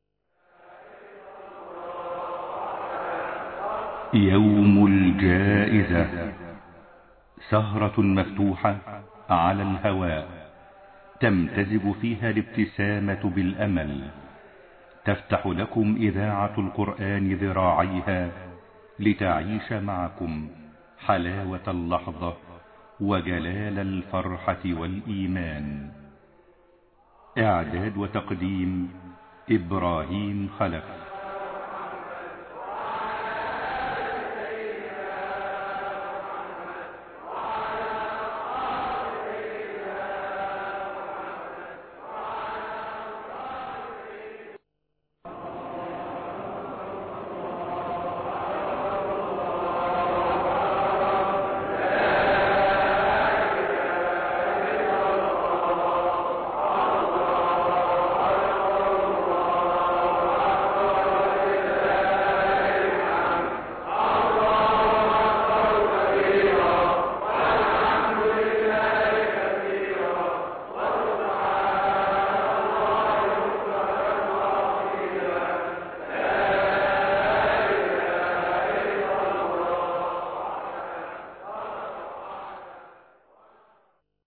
يوم الجائزة سهرة مفتوحة على الهواء تمتزج فيها الابتسامة بالأمل تفتح لكم إذاعة القرآن ذراعيها لتعيش معكم حلاوة اللحظة وجلال الفرحة والإيمان إعداد وتقديم إبراهيم خلف